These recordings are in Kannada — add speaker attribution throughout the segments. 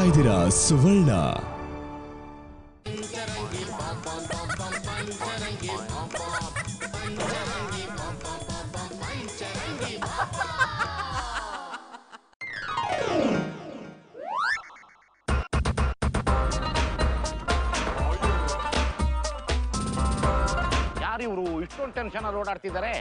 Speaker 1: ಇದ್ದೀರಾ ಸುವರ್ಣ
Speaker 2: ಯಾರು ಇವರು ಇಷ್ಟೊಂದು ಟೆನ್ಷನ್ ಅಲ್ಲಿ ಓಡಾಡ್ತಿದ್ದಾರೆ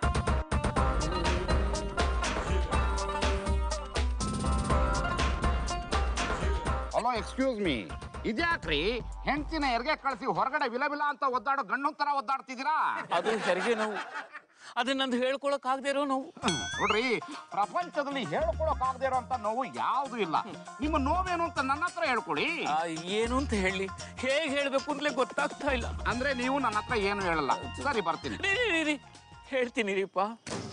Speaker 2: ಹಲೋ ಎಕ್ಸ್ಕ್ಯೂಸ್ ಮೀ ಇದ್ಯಾಕ್ರಿ ಹೆಂಡತಿನ ಎರ್ಗೆ ಕಳಿಸಿ ಹೊರಗಡೆ ವಿಲ ವಿಲ ಅಂತ ಒದ್ದಾಡೋ ಗಂಡು ತರ ಒದ್ದಾಡ್ತಿದ್ದೀರಾ
Speaker 3: ಅದು ಹೆರಿಗೆ ನೋವು ಅದನ್ನಂದು ಹೇಳ್ಕೊಳಕ್ ಆಗದೆ ಇರೋ ನೋವು
Speaker 2: ನೋಡ್ರಿ ಪ್ರಪಂಚದಲ್ಲಿ ಹೇಳ್ಕೊಳಕ್ ಆಗದೆ ಇರೋಂತ ನೋವು ಯಾವ್ದು ಇಲ್ಲ ನಿಮ್ಮ ನೋವೇನು ಅಂತ ನನ್ನ ಹತ್ರ ಹೇಳ್ಕೊಡಿ
Speaker 3: ಆ, ಏನು ಅಂತ ಹೇಳಿ ಹೇಗೆ ಹೇಳ್ಬೇಕು ಅಂತಲೇ ಗೊತ್ತಾಗ್ತಾ ಇಲ್ಲ
Speaker 2: ಅಂದ್ರೆ ನೀವು ನನ್ನ ಹತ್ರ ಏನು ಹೇಳಲ್ಲ ಸರಿ ಬರ್ತೀನಿ
Speaker 3: ರೀ, ರೀ, ರೀ, ರೀ. ಹೇಳ್ತೀನಿ ರೀಪ್ಪ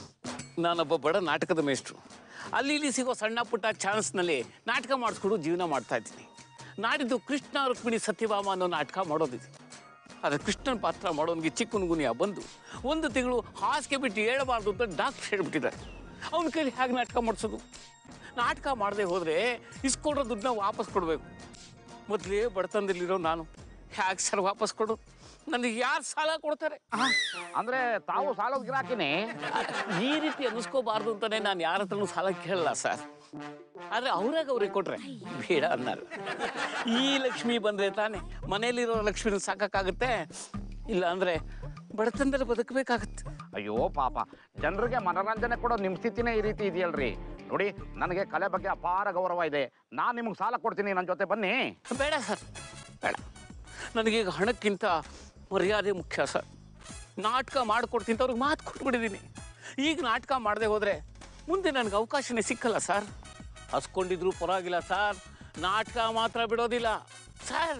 Speaker 3: ನಾನೊಬ್ಬ ಬಡ ನಾಟಕದ ಮೇಷ್ಟ್ರು ಅಲ್ಲಿ ಇಲ್ಲಿ ಸಿಗೋ ಸಣ್ಣ ಪುಟ್ಟ ಚಾನ್ಸ್ನಲ್ಲಿ ನಾಟಕ ಮಾಡಿಸ್ಕೊಂಡು ಜೀವನ ಮಾಡ್ತಾ ಇದ್ದೀನಿ ನಾಡಿದ್ದು ಕೃಷ್ಣ ರುಕ್ಮಿಣಿ ಸತ್ಯಭಾಮ ಅನ್ನೋ ನಾಟಕ ಮಾಡೋದಿದೆ ಆದರೆ ಕೃಷ್ಣನ ಪಾತ್ರ ಮಾಡೋನಿಗೆ ಚಿಕ್ಕುನ್ಗುನಿಯ ಬಂದು ಒಂದು ತಿಂಗಳು ಹಾಸಿಗೆ ಬಿಟ್ಟು ಹೇಳಬಾರ್ದು ಅಂತ ಡಾಕ್ಟರ್ ಹೇಳ್ಬಿಟ್ಟಿದ್ದಾರೆ ಅವನ ಕೈಲಿ ಹೇಗೆ ನಾಟಕ ಮಾಡಿಸೋದು ನಾಟಕ ಮಾಡದೆ ಹೋದರೆ ಇಸ್ಕೊಡೋ ದುಡ್ಡನ್ನ ವಾಪಸ್ ಕೊಡಬೇಕು ಮೊದಲೇ ಬಡತನದಲ್ಲಿರೋ ನಾನು ಹೇಗೆ ಸರ್ ವಾಪಸ್ ಕೊಡೋದು ನನಗೆ ಯಾರು ಸಾಲ ಕೊಡ್ತಾರೆ
Speaker 2: ಅಂದ್ರೆ ತಾವು ಸಾಲದ ಗಿರಾಕಿನೇ
Speaker 3: ಈ ರೀತಿ ಅನ್ನಿಸ್ಕೋಬಾರ್ದು ಅಂತಾನೆ ನಾನು ಯಾರ ಹತ್ರನೂ ಸಾಲ ಕೇಳಲ್ಲ ಸರ್ ಆದ್ರೆ ಅವ್ರಾಗ ಅವ್ರಿಗೆ ಕೊಟ್ರೆ ಬೇಡ ಅನ್ನಲ್ಲ ಈ ಲಕ್ಷ್ಮಿ ಬಂದ್ರೆ ತಾನೆ ಮನೆಯಲ್ಲಿರೋ ಲಕ್ಷ್ಮಿನ ಸಾಕಾಗುತ್ತೆ ಇಲ್ಲ ಅಂದ್ರೆ ಬಡತನದಲ್ಲಿ ಬದುಕಬೇಕಾಗತ್ತೆ
Speaker 2: ಅಯ್ಯೋ ಪಾಪ ಜನರಿಗೆ ಮನೋರಂಜನೆ ಕೊಡೋ ನಿಮ್ಮ ಸ್ಥಿತಿನೇ ಈ ರೀತಿ ಇದೆಯಲ್ರಿ ನೋಡಿ ನನಗೆ ಕಲೆ ಬಗ್ಗೆ ಅಪಾರ ಗೌರವ ಇದೆ ನಾನು ನಿಮ್ಗೆ ಸಾಲ ಕೊಡ್ತೀನಿ ನನ್ನ ಜೊತೆ ಬನ್ನಿ
Speaker 3: ಬೇಡ ಸರ್ ಬೇಡ ನನಗೀಗ ಹಣಕ್ಕಿಂತ ಮರ್ಯಾದೆ ಮುಖ್ಯ ಸರ್ ನಾಟಕ ಮಾಡಿಕೊಡ್ತೀನಿ ಅಂತ ಅವ್ರಿಗೆ ಮಾತು ಕೊಟ್ಬಿಟ್ಟಿದ್ದೀನಿ ಈಗ ನಾಟಕ ಮಾಡದೆ ಹೋದರೆ ಮುಂದೆ ನನಗೆ ಅವಕಾಶನೇ ಸಿಕ್ಕಲ್ಲ ಸರ್ ಹಸ್ಕೊಂಡಿದ್ರು ಪರವಾಗಿಲ್ಲ ಸರ್ ನಾಟಕ ಮಾತ್ರ ಬಿಡೋದಿಲ್ಲ ಸರ್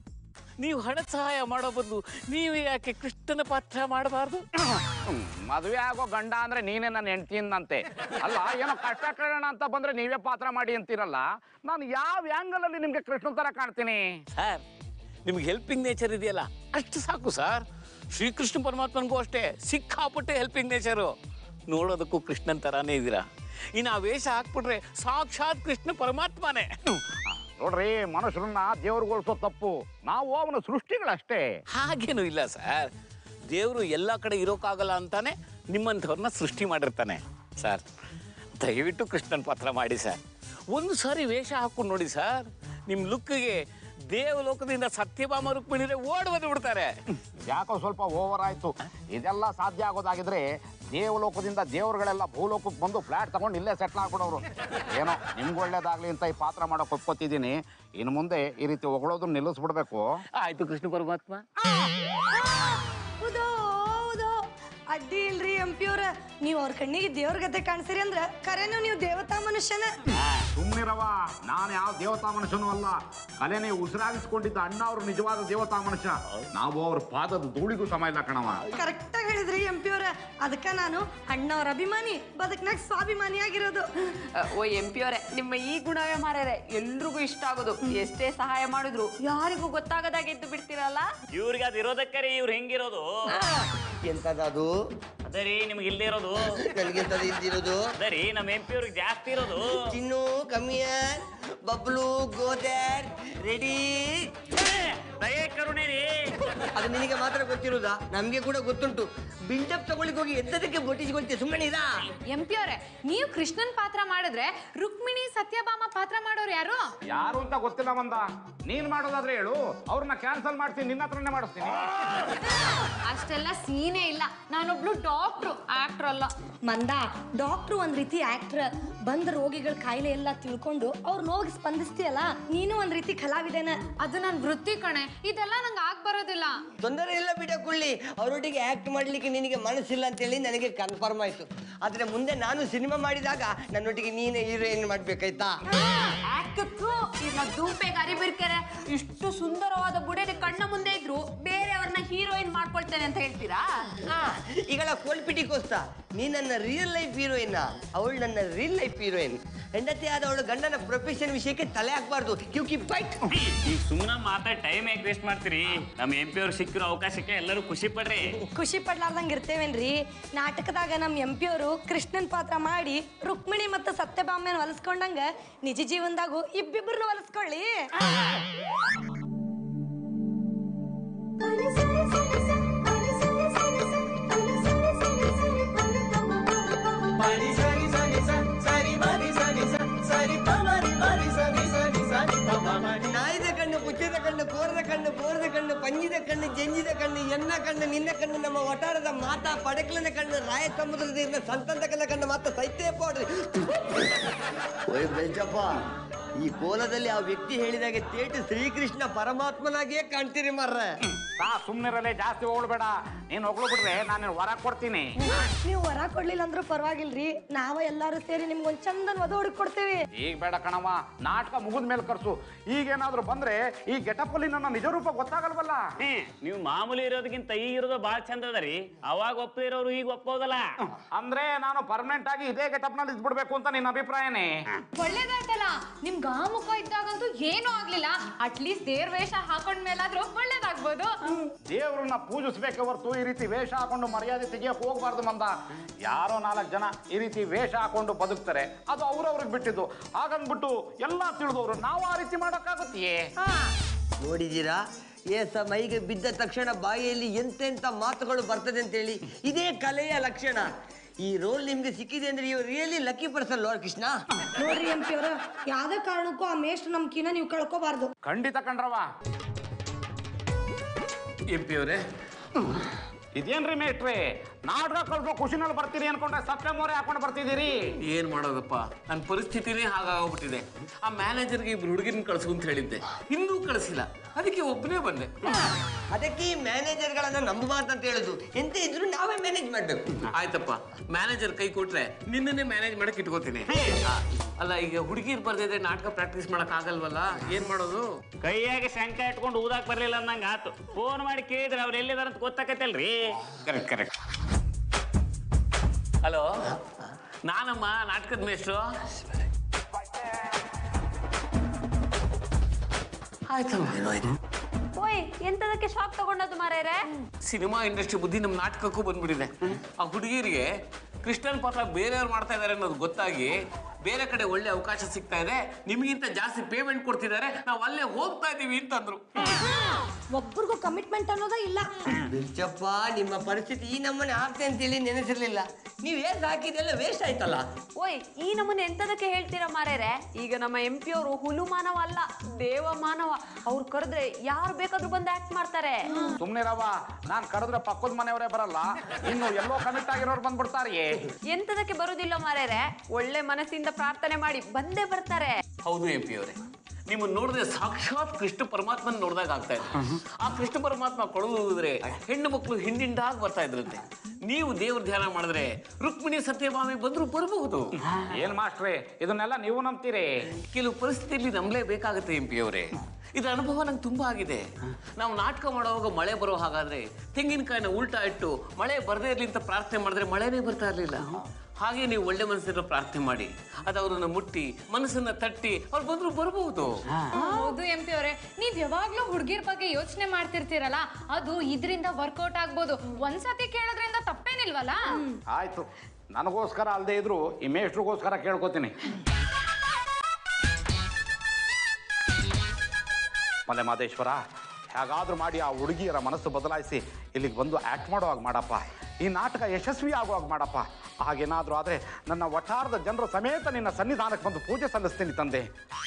Speaker 3: ನೀವು ಹಣದ ಸಹಾಯ ಮಾಡೋ ಬದಲು ನೀವು ಯಾಕೆ ಕೃಷ್ಣನ ಪಾತ್ರ ಮಾಡಬಾರ್ದು
Speaker 2: ಹ್ಮ್, ಮದುವೆ ಆಗೋ ಗಂಡ ಅಂದ್ರೆ ನೀನೇ ನನ್ನ ಹೆಂಡ್ತಿಂದಂತೆ ಅಲ್ಲ ಏನೋ ಕಷ್ಟ ಕೇಳೋಣ ಅಂತ ಬಂದ್ರೆ ನೀವೇ ಪಾತ್ರ ಮಾಡಿ ಅಂತೀರಲ್ಲ ನಾನು ಯಾವ ಆಂಗಲ್ ಅಲ್ಲಿ ನಿಮ್ಗೆ ಕೃಷ್ಣನ್ ತರ ಕಾಣ್ತೀನಿ
Speaker 3: ಸರ್ ನಿಮ್ಗೆ ಹೆಲ್ಪಿಂಗ್ ನೇಚರ್ ಇದೆಯಲ್ಲ ಅಷ್ಟು ಸಾಕು ಸರ್ ಶ್ರೀಕೃಷ್ಣ ಪರಮಾತ್ಮನಿಗೂ ಅಷ್ಟೇ ಸಿಕ್ಕಾಪಟ್ಟೆ ಹೆಲ್ಪಿಂಗ್ ನೇಚರು ನೋಡೋದಕ್ಕೂ ಕೃಷ್ಣನ್ ಥರಾನೇ ಇದ್ದೀರಾ ಇನ್ನು ಆ ವೇಷ ಹಾಕ್ಬಿಟ್ರೆ ಸಾಕ್ಷಾತ್ ಕೃಷ್ಣ ಪರಮಾತ್ಮನೇ
Speaker 2: ನೋಡ್ರಿ ಮನುಷ್ಯರನ್ನ ದೇವ್ರುಗೊಳಿಸೋ ತಪ್ಪು ನಾವು ಅವನ ಸೃಷ್ಟಿಗಳಷ್ಟೇ
Speaker 3: ಹಾಗೇನೂ ಇಲ್ಲ ಸರ್ ದೇವರು ಎಲ್ಲ ಕಡೆ ಇರೋಕ್ಕಾಗಲ್ಲ ಅಂತಾನೆ ನಿಮ್ಮಂಥವ್ರನ್ನ ಸೃಷ್ಟಿ ಮಾಡಿರ್ತಾನೆ ಸರ್ ದಯವಿಟ್ಟು ಕೃಷ್ಣನ್ ಪಾತ್ರ ಮಾಡಿ ಸರ್ ಒಂದು ಸಾರಿ ವೇಷ ಹಾಕೊಂಡು ನೋಡಿ ಸರ್ ನಿಮ್ಮ ಲುಕ್ಕಿಗೆ ದೇವಲೋಕದಿಂದ ಸತ್ಯಭಾಮ ರುಕ್ಮಿಣಿರೆ ಓಡ್ ಬಂದು ಬಿಡ್ತಾರೆ
Speaker 2: ಯಾಕೋ ಸ್ವಲ್ಪ ಓವರ್ ಆಯ್ತು ಇದೆಲ್ಲ ಸಾಧ್ಯ ಆಗೋದಾಗಿದ್ರೆ ದೇವಲೋಕದಿಂದ ದೇವರುಗಳೆಲ್ಲ ಭೂಲೋಕಕ್ಕೆ ಬಂದು ಫ್ಲಾಟ್ ತಗೊಂಡು ಇಲ್ಲೇ ಸೆಟ್ಲ್ ಆಗ್ಬಿಡೋರು ಏನೋ ನಿಮ್ಗೆ ಒಳ್ಳೇದಾಗ್ಲಿ ಅಂತ ಈ ಪಾತ್ರ ಮಾಡೋಕೆ ಒಪ್ಕೋತಿದ್ದೀನಿ ಇನ್ನು ಮುಂದೆ ಈ ರೀತಿ ಹೊಗಳೋದನ್ನ ನಿಲ್ಲಿಸ್ಬಿಡ್ಬೇಕು
Speaker 3: ಆಯ್ತು ಕೃಷ್ಣ ಪರಮಾತ್ಮ
Speaker 4: ಹೌದು ಹೌದು ಅಡ್ಡಿ ಇಲ್ರಿ ಎಂ ಪಿ ಅವ್ರ ನೀವು ಅವ್ರ ಕಣ್ಣಿಗೆ ದೇವ್ರ ಗತೆ ಕಾಣಿಸಿರಿ ಅಂದ್ರ ಕರೆನು ನೀವು ದೇವತಾ ಮನುಷ್ಯನ
Speaker 2: ಸುಮ್ಮನಿರವ ನಾನು ಯಾವ ದೇವತಾ ಮನುಷ್ಯನೂ ಅಲ್ಲ ಕಲೆನೇ ಉಸಿರಾಗಿಸ್ಕೊಂಡಿದ್ದ ಅಣ್ಣ ಅವರು ನಿಜವಾದ ದೇವತಾ ಮನುಷ್ಯ ನಾವು ಅವ್ರ ಪಾದದ ಧೂಳಿಗೂ ಸಮ ಇಲ್ಲ ಕಣವ
Speaker 4: ಕರೆಕ್ಟ್ ಆಗಿ ಹೇಳಿದ್ರಿ ಎಂ ಪಿ ಅವ್ರ ಅದಕ್ಕ ನಾನು ಅಣ್ಣವ್ರ ಅಭಿಮಾನಿ ಬದುಕ್ನಾಗ ಸ್ವಾಭಿಮಾನಿ ಆಗಿರೋದು
Speaker 5: ಓ ಎಂ ಪಿ ಅವರೇ ನಿಮ್ಮ ಈ ಗುಣವೇ ಮಾರ್ಯಾರೆ ಎಲ್ರಿಗೂ ಇಷ್ಟ ಆಗೋದು ಎಷ್ಟೇ ಸಹಾಯ ಮಾಡಿದ್ರು ಯಾರಿಗೂ ಗೊತ್ತಾಗದಾಗೆ ಇದ್ದು ಬಿಡ್ತೀರಲ್ಲ
Speaker 3: ಇವ್ರಿಗೆ ಅದು ಇರೋದಕ್ಕರೆ ಇವ್ರು ಹೆಂಗಿರೋದು
Speaker 6: ಎಂತದದು
Speaker 3: ಅದೇ ರೀ ನಿಮ್ಗೆ ಇಲ್ಲದೆ ಇರೋದು
Speaker 6: ನನಗೆಂತದ ಇಲ್ದಿರೋದು
Speaker 3: ಅದೇ ರೀ ನಮ್ಮ ಎಂ ಪಿ ಅವ್ರಿಗೆ ಜಾಸ್ತಿ ಇರೋದು
Speaker 6: ಚಿನ್ನು ಕಮಿಯರ್ ಬಬ್ಲು ಗೋದರ್ ರೆಡಿ
Speaker 3: ದಯೆ ಕರುಣೆ ರೀ
Speaker 6: ಅದು ನಿನಗೆ ಮಾತ್ರ ಗೊತ್ತಿರುವುದಾ ನಮ್ಗೆ ಕೂಡ ಗೊತ್ತುಂಟು ಬಿಲ್ಡಪ್ ತಗೊಳ್ಳಿಕ್ ಹೋಗಿ ಎದ್ದದಕ್ಕೆ ಬೊಟ್ಟಿಸ್ಕೊಳ್ತೀಯ ಸುಮ್ಮನೆ ಇರಾ
Speaker 7: ಎಂ ಪಿ ಅವರೇ ನೀವು ಕೃಷ್ಣನ್ ಪಾತ್ರ ಮಾಡಿದ್ರೆ ರುಕ್ಮಿಣಿ ಸತ್ಯಭಾಮ ಪಾತ್ರ ಮಾಡೋರು ಯಾರು
Speaker 2: ಯಾರು ಅಂತ ಗೊತ್ತಿಲ್ಲ ಮಂದ ನೀನ್ ಮಾಡೋದಾದ್ರೆ ಹೇಳು ಅವ್ರನ್ನ ಕ್ಯಾನ್ಸಲ್ ಮಾಡ್ತೀನಿ ನಿನ್ನ ಹತ್ರನೇ ಮಾಡಿಸ್ತೀನಿ
Speaker 7: ಅಷ್ಟೆಲ್ಲ ಸೀನೇ ಇಲ್ಲ ನಾನೊಬ್ಳು ಡಾಕ್ಟ್ರು ಆಕ್ಟರ್ ಅಲ್ಲ
Speaker 4: ಮಂದ ಡಾಕ್ಟ್ರು ಒಂದ್ ರೀತಿ ಆಕ್ಟರ್ ಬಂದ ರೋಗಿಗಳ ಕಾಯಿಲೆ ಎಲ್ಲ ತಿಳ್ಕೊಂಡು ಅವ್ರ ನೋವಿಗೆ ಸ್ಪಂದಿಸ್ತೀಯಲ್ಲ ನೀನು ಒಂದ್ ರೀತಿ ಕಲಾವಿದೇನ
Speaker 7: ಅದು ನನ್ನ ವೃತ್ತಿ ಕಣೆ ಇದೆಲ್ಲ ನಂಗೆ ಆಗ್ ಬರೋದಿಲ್ಲ
Speaker 6: ತೊಂದರೆ ಇಲ್ಲ ಬಿಡ ಕುಳ್ಳಿ ಅವರೊಟ್ಟಿಗೆ ಆಕ್ಟ್ ಮಾಡ್ಲಿಕ್ಕೆ ನಿನಗೆ ಮನಸ್ಸಿಲ್ಲ ಅಂತೇಳಿ ನನಗೆ ಕನ್ಫರ್ಮ್ ಆಯ್ತು ಆದ್ರೆ ಮುಂದೆ ನಾನು ಸಿನಿಮಾ ಮಾಡಿದಾಗ ನನ್ನೊಟ್ಟಿಗೆ ನೀನೇ ಹೀರೋಯಿನ್ ಮಾಡ್ಬೇಕಾಯ್ತಾ
Speaker 5: ಧೂಪೆ ಗರಿಬಿರ್ಕೆರೆ ಇಷ್ಟು ಸುಂದರವಾದ ಬುಡೆನೆ ಕಣ್ಣ ಮುಂದೆ ಇದ್ರು ಬೇರೆಯವ್ರನ್ನ ಹೀರೋಯಿನ್ ಮಾಡ್ಕೊಳ್ತೇನೆ ಅಂತ ಹೇಳ್ತೀರಾ
Speaker 6: ಆ, ಈಗಳ ಕೋಲ್ಪಿಟಿಗೋಸ್ತ ನೀ ನನ್ನ ರಿಯಲ್ ಲೈಫ್ ಹೀರೋಯಿನ್ ಅವಳು ನನ್ನ ರಿಯಲ್ ಲೈಫ್ ಹೀರೋಯಿನ್ ಹೆಂಡತಿ ಆದವಳು ಗಂಡನ ಪ್ರೊಫೆಷನ್ ವಿಷಯಕ್ಕೆ ತಲೆ ಹಾಕ್ಬಾರ್ದು ಕ್ಯೂಕಿ ಫೈಟ್
Speaker 1: ಈಗ ಸುಮ್ಮನೆ ಮಾತಾಡಿ ಟೈಮ್ ಯಾಕೆ ವೇಸ್ಟ್ ಮಾಡ್ತೀರಿ ನಮ್ಮ ಎಂ ಪಿ ಅವ್ರು ಸಿಕ್ಕಿರೋ ಅವಕಾಶಕ್ಕೆ ಎಲ್ಲರೂ ಖುಷಿ ಪಡ್ರಿ
Speaker 4: ಖುಷಿ ಪಡ್ಲಾರ್ದಂಗೆ ಇರ್ತೇವೇನ್ರಿ ನಾಟಕದಾಗ ನಮ್ಮ ಎಂ ಪಿ ಅವರು ಕೃಷ್ಣನ್ ಪಾತ್ರ ಮಾಡಿ ರುಕ್ಮಿಣಿ ಮತ್ತು ಸತ್ಯಭಾಮನ ಹೊಲಿಸ್ಕೊಂಡಂಗ ನಿಜ ಜೀವನದಾಗೂ ಇಬ್ಬಿಬ್ರನ್ನ ಹೊಲಿಸ್ಕೊಳ್ಳಿ
Speaker 6: ನಾಯಿದ ಕಣ್ಣು ಪುಚ್ಚದ ಕಣ್ಣು ಕೋರದ ಕಣ್ಣು ಬೋರದ ಕಣ್ಣು ಪಂಜಿದ ಕಣ್ಣು ಜಂಜಿದ ಕಣ್ಣು ಎನ್ನ ಕಣ್ಣು ನಿನ್ನ ಕಣ್ಣು ನಮ್ಮ ಒಟಾರದ ಮಾತಾ ಪಡಕಲನ ಕಣ್ಣು ರಾಯ ಸಮುದ್ರದ ಸಂತಂತಕನ ಕಣ್ಣು ಮಾತ್ರ ಸೈತೇ ಪಾಡ್ರಿ ಓಯ್ ಬೆಲ್ಚಪ್ಪ ಈ ಕೋಲದಲ್ಲಿ ಆ ವ್ಯಕ್ತಿ ಹೇಳಿದಾಗೆ ತೇಟು ಶ್ರೀಕೃಷ್ಣ ಪರಮಾತ್ಮನಾಗೇ ಕಾಣ್ತೀರಿ ಮಾರ್ರೆ
Speaker 2: ಸಾ ಸುಮ್ಮನಿರಲೇ ಜಾಸ್ತಿ ಹೋಗ್ಬೇಡ ನೀನು ಹೊಗಳು ಬಿಟ್ರೆ ನಾನು ಹೊರ ಕೊಡ್ತೀನಿ
Speaker 4: ನೀವು ಹೊರ ಕೊಡ್ಲಿಲ್ಲ ಅಂದ್ರೂ ಪರವಾಗಿಲ್ರಿ ನಾವ ಎಲ್ಲಾರು ಸೇರಿ ನಿಮ್ಗೊಂದ್ ಚಂದನ್ ವಧ ಹುಡುಕ್ ಕೊಡ್ತೇವಿ
Speaker 2: ಈಗ ಬೇಡ ಕಣವ ನಾಟಕ ಮುಗಿದ ಮೇಲೆ ಕರ್ಸು ಈಗೇನಾದ್ರೂ ಬಂದ್ರೆ ಈ ಗೆಟಪ್ ಅಲ್ಲಿ ನನ್ನ ನಿಜ ರೂಪ ಗೊತ್ತಾಗಲ್ವಲ್ಲ
Speaker 1: ಹ್ಮ್ ನೀವು ಮಾಮೂಲಿ ಇರೋದಕ್ಕಿಂತ ಈಗ ಇರೋದು ಭಾಳ ಚಂದ ಅದ ರೀ ಅವಾಗ ಒಪ್ಪದಿರೋರು ಈಗ ಒಪ್ಪೋದಲ್ಲ
Speaker 2: ಅಂದ್ರೆ ನಾನು ಪರ್ಮನೆಂಟ್ ಆಗಿ ಇದೇ ಗೆಟಪ್ ನಲ್ಲಿ ಇದ್ಬಿಡ್ಬೇಕು ಅಂತ ನಿನ್ನ ಅಭಿಪ್ರಾಯನೇ
Speaker 7: ಒಳ್ಳೇದಾಯ್ತಲ್ಲ ನಿಮ್ಗೆ ಆ ಮುಖ ಇದ್ದಾಗಂತೂ ಏನೂ ಆಗ್ಲಿಲ್ಲ ಅಟ್ಲೀಸ್ಟ್ ದೇವ್ರ ವೇಷ ಹಾಕೊಂಡ್ ಮೇಲಾದ್ರೂ ಒಳ್ಳೇದಾಗ್ಬೋದು
Speaker 2: ದೇವ್ರನ್ನ ಪೂಜಿಸ್ಬೇಕೆ ಹೊರತು ಈ ರೀತಿ ವೇಷ ಹಾಕೊಂಡು ಮರ್ಯಾದೆ ತೆಗಿಯಕ್ ಹೋಗ್ಬಾರ್ದು ಮಂದ ಯಾರೋ ನಾಲ್ಕು ಜನ ಈ ರೀತಿ ವೇಷ ಹಾಕೊಂಡು ಬದುಕ್ತಾರೆ ಅದು ಅವ್ರವ್ರಿಗೆ ಬಿಟ್ಟಿದ್ದು ಹಾಗಂದ್ಬಿಟ್ಟು ಎಲ್ಲ ತಿಳಿದವರು ನಾವು ಆ ರೀತಿ ಮಾಡೋಕ್ಕಾಗುತ್ತೆಯೇ
Speaker 6: ನೋಡಿದ್ದೀರಾ ಏಸ ಮೈಗೆ ಬಿದ್ದ ತಕ್ಷಣ ಬಾಯಿಯಲ್ಲಿ ಎಂತೆಂಥ ಮಾತುಗಳು ಬರ್ತದೆ ಅಂತೇಳಿ ಇದೇ ಕಲೆಯ ಲಕ್ಷಣ ಈ ರೋಲ್ ನಿಮ್ಗೆ ಸಿಕ್ಕಿದೆ ಅಂದ್ರೆ ಇವ್ ರಿಯಲಿ ಲಕ್ಕಿ ಪರ್ಸನ್ ಲೋರ್ ಕೃಷ್ಣ
Speaker 4: ನೋಡ್ರಿ ಎಂ ಪಿ ಅವ್ರ ಯಾವ್ದೇ ಕಾರಣಕ್ಕೂ ಆ ಮೇಷ್ಟ್ರ ನಂಬಿಕೆನ ನೀವು ಕಳ್ಕೊಬಾರ್ದು
Speaker 2: ಖಂಡಿತ ಕಣ್ರವ
Speaker 3: ಎಂ ಪಿ ಅವರೇ
Speaker 2: ಇದೇನ್ರಿ ಮೇಟ್ರಿ ನಾಟಕ ಕಲ್ಸೋ ಖುಷಿನಲ್ಲಿ ಬರ್ತೀರಿ ಅನ್ಕೊಂಡ್ರೆ ಸತ್ಯ ಮೋರೆ ಹಾಕೊಂಡು ಬರ್ತಿದ್ದೀರಿ
Speaker 3: ಏನ್ ಮಾಡೋದಪ್ಪ ನನ್ನ ಪರಿಸ್ಥಿತಿನೇ ಹಾಗಾಗೋಗ್ಬಿಟ್ಟಿದೆ ಆ ಮ್ಯಾನೇಜರ್ಗೆ ಇಬ್ರು ಹುಡುಗಿನ ಕಳ್ಸು ಅಂತ ಹೇಳಿದ್ದೆ ಇನ್ನೂ ಕಳಿಸಿಲ್ಲ ಅದಕ್ಕೆ ಒಬ್ಬನೇ ಬಂದೆ
Speaker 6: ಅದಕ್ಕೆ ಈ ಮ್ಯಾನೇಜರ್ಗಳನ್ನ ನಂಬಬಾರ್ದು ಅಂತ ಹೇಳುದು ಎಂತ ಇದ್ರು ನಾವೇ ಮ್ಯಾನೇಜ್ ಮಾಡ್ಬೇಕು
Speaker 3: ಆಯ್ತಪ್ಪ ಮ್ಯಾನೇಜರ್ ಕೈ ಕೊಟ್ರೆ ನಿನ್ನನ್ನೇ ಮ್ಯಾನೇಜ್ ಮಾಡಕ್ ಇಟ್ಕೋತೀನಿ ಆ, ಅಲ್ಲ ಈಗ ಹುಡುಗಿರ್ ಬರ್ದಿದ್ರೆ ನಾಟಕ ಪ್ರಾಕ್ಟೀಸ್ ಮಾಡಕ್ ಆಗಲ್ವಲ್ಲ ಏನ್ ಮಾಡೋದು
Speaker 1: ಕೈಯಾಗ ಶಂಕ ಇಟ್ಕೊಂಡು ಊದಾಕ್ ಬರ್ಲಿಲ್ಲ ಅನ್ನಂಗ ಆತು ಫೋನ್ ಮಾಡಿ ಕೇಳಿದ್ರೆ ಅವ್ರು ಎಲ್ಲಿದಾರ ಅಂತ ಗೊತ್ತಾಕತ್ತಲ್ರಿ
Speaker 3: ಕರೆಕ್ಟ್ ಕರೆಕ್ಟ್ ಹಲೋ ನಾನಮ್ಮ ನಾಟಕದ ಮೇಷ್ಟ್ರು ಆಯ್ತಮ್ಮ
Speaker 5: ಓಯ್ ಎಂತದಕ್ಕೆ ಶಾಕ್ ತಗೊಂಡದ್ದು ಮಾರೇರೆ
Speaker 3: ಸಿನಿಮಾ ಇಂಡಸ್ಟ್ರಿ ಬುದ್ಧಿ ನಮ್ಮ ನಾಟಕಕ್ಕೂ ಬಂದ್ಬಿಟ್ಟಿದೆ ಆ ಹುಡುಗಿರಿಗೆ ಕೃಷ್ಣನ್ ಪಾತ್ರ ಬೇರೆಯವ್ರು ಮಾಡ್ತಾ ಇದ್ದಾರೆ ಅನ್ನೋದು ಗೊತ್ತಾಗಿ ಬೇರೆ ಕಡೆ ಒಳ್ಳೆ ಅವಕಾಶ ಸಿಗ್ತಾ ಇದೆ ನಿಮಗಿಂತ ಜಾಸ್ತಿ ಪೇಮೆಂಟ್ ಕೊಡ್ತಿದ್ದಾರೆ ನಾವು ಅಲ್ಲೇ ಹೋಗ್ತಾ ಇದೀವಿ ಅಂತಂದ್ರು
Speaker 4: ಒಬ್ರಿಗೂ ಕಮಿಟ್ಮೆಂಟ್ ಅನ್ನೋದೇ ಇಲ್ಲ
Speaker 6: ಬಿಚ್ಚಪ್ಪ ನಿಮ್ಮ ಪರಿಸ್ಥಿತಿ ಈ ನಮ್ಮನೆ ಆಗ್ತೆ ಅಂತೇಳಿ ನೆನೆಸಿರ್ಲಿಲ್ಲ ನೀವು ಏನ್ ಹಾಕಿದೆಲ್ಲ ವೇಸ್ಟ್ ಆಯ್ತಲ್ಲ
Speaker 5: ಓಯ್ ಈ ನಮ್ಮನ್ನ ಎಂತದಕ್ಕೆ ಹೇಳ್ತೀರಾ ಮಾರೇರೆ ಈಗ ನಮ್ಮ ಎಂ ಪಿ ಅವರು ಹುಲು ಮಾನವ ಅಲ್ಲ ದೇವ ಮಾನವ ಅವ್ರು ಕರೆದ್ರೆ ಯಾರು ಬೇಕಾದ್ರೂ ಬಂದು ಆಕ್ಟ್ ಮಾಡ್ತಾರೆ
Speaker 2: ಸುಮ್ನಿರವ ನಾನ್ ಕರೆದ್ರೆ ಪಕ್ಕದ ಮನೆಯವರೇ ಬರಲ್ಲ ಇನ್ನು ಎಲ್ಲೋ ಕಮಿಟ್ ಆಗಿರೋರು ಬಂದ್ಬಿಡ್ತಾರಿಯೇ
Speaker 5: ಎಂತದಕ್ಕೆ ಬರುದಿಲ್ಲ ಮಾರೇರೆ ಒಳ್ಳೆ ಮನಸ್ಸಿಂದ ಪ್ರಾರ್ಥನೆ ಮಾಡಿ ಬಂದೇ ಬರ್ತಾರೆ
Speaker 3: ಹೌದು ಎಂ ಪಿ ಅವರೇ ನಿಮ್ಮನ್ನ ನೋಡಿದ್ರೆ ಸಾಕ್ಷಾತ್ ಕೃಷ್ಣ ಪರಮಾತ್ಮನ ನೋಡಿದಾಗ ಆಗ್ತಾ ಇದೆ ಆ ಕೃಷ್ಣ ಪರಮಾತ್ಮ ಕೊಡೋದ್ರೆ ಹೆಣ್ಣು ಮಕ್ಕಳು ಹಿಂದಿಂಡಾಗಿ ಬರ್ತಾ ಇದ್ರಂತೆ ನೀವು ದೇವ್ರ ಧ್ಯಾನ ಮಾಡಿದ್ರೆ ರುಕ್ಮಿಣಿ ಸತ್ಯಭಾಮಿ ಬಂದ್ರು ಬರಬಹುದು
Speaker 2: ಏನ್ ಮಾಸ್ಟ್ರೇ ಇದನ್ನೆಲ್ಲ ನೀವು ನಂಬ್ತೀರಿ
Speaker 3: ಕೆಲವು ಪರಿಸ್ಥಿತಿಯಲ್ಲಿ ನಂಬಲೇಬೇಕಾಗುತ್ತೆ ಎಂ ಪಿ ಅವರೇ ಇದರ ಅನುಭವ ನಂಗೆ ತುಂಬಾ ಆಗಿದೆ ನಾವು ನಾಟಕ ಮಾಡುವಾಗ ಮಳೆ ಬರೋ ಹಾಗಾದ್ರೆ ತೆಂಗಿನಕಾಯಿನ ಉಲ್ಟಾ ಇಟ್ಟು ಮಳೆ ಬರದೇ ಇರ್ಲಿ ಅಂತ ಪ್ರಾರ್ಥನೆ ಮಾಡಿದ್ರೆ ಮಳೆನೇ ಬರ್ತಾ ಇರಲಿಲ್ಲ ಹಾಗೆ ನೀವು ಒಳ್ಳೆ ಮನಸ್ಸಿರೋ ಪ್ರಾರ್ಥನೆ ಮಾಡಿ ಅದು ಅವ್ರನ್ನ ಮುಟ್ಟಿ ಮನಸ್ಸನ್ನ ತಟ್ಟಿ ಅವ್ರು ಬಂದ್ರು ಬರಬಹುದು
Speaker 7: ಹೌದು ಎಂ ಪಿ ಅವರೇ ನೀವ್ ಯಾವಾಗ್ಲೂ ಹುಡುಗಿರ್ ಬಗ್ಗೆ ಯೋಚನೆ ಮಾಡ್ತಿರ್ತೀರಲ್ಲ ಅದು ಇದರಿಂದ ವರ್ಕೌಟ್ ಆಗ್ಬೋದು ಒಂದ್ಸತಿ ಕೇಳೋದ್ರಿಂದ ತಪ್ಪೇನಿಲ್ವಲ್ಲ
Speaker 2: ಆಯ್ತು ನನಗೋಸ್ಕರ ಅಲ್ಲದೆ ಇದ್ರು ಈ ಮೇಷ್ಟ್ರಿಗೋಸ್ಕರ ಕೇಳ್ಕೊತೀನಿ ಮಲೆ ಮಾದೇಶ್ವರ ಹೇಗಾದ್ರೂ ಮಾಡಿ ಆ ಹುಡುಗಿಯರ ಮನಸ್ಸು ಬದಲಾಯಿಸಿ ಇಲ್ಲಿಗೆ ಬಂದು ಆಕ್ಟ್ ಮಾಡುವಾಗ ಮಾಡಪ್ಪ ಈ ನಾಟಕ ಯಶಸ್ವಿ ಆಗುವಾಗ ಮಾಡಪ್ಪ ಹಾಗೇನಾದ್ರೂ ಆದ್ರೆ ನನ್ನ ವಠಾರದ ಜನರ ಸಮೇತ ನಿನ್ನ ಸನ್ನಿಧಾನಕ್ಕೆ ಬಂದು ಪೂಜೆ ಸಲ್ಲಿಸ್ತೀನಿ ತಂದೆ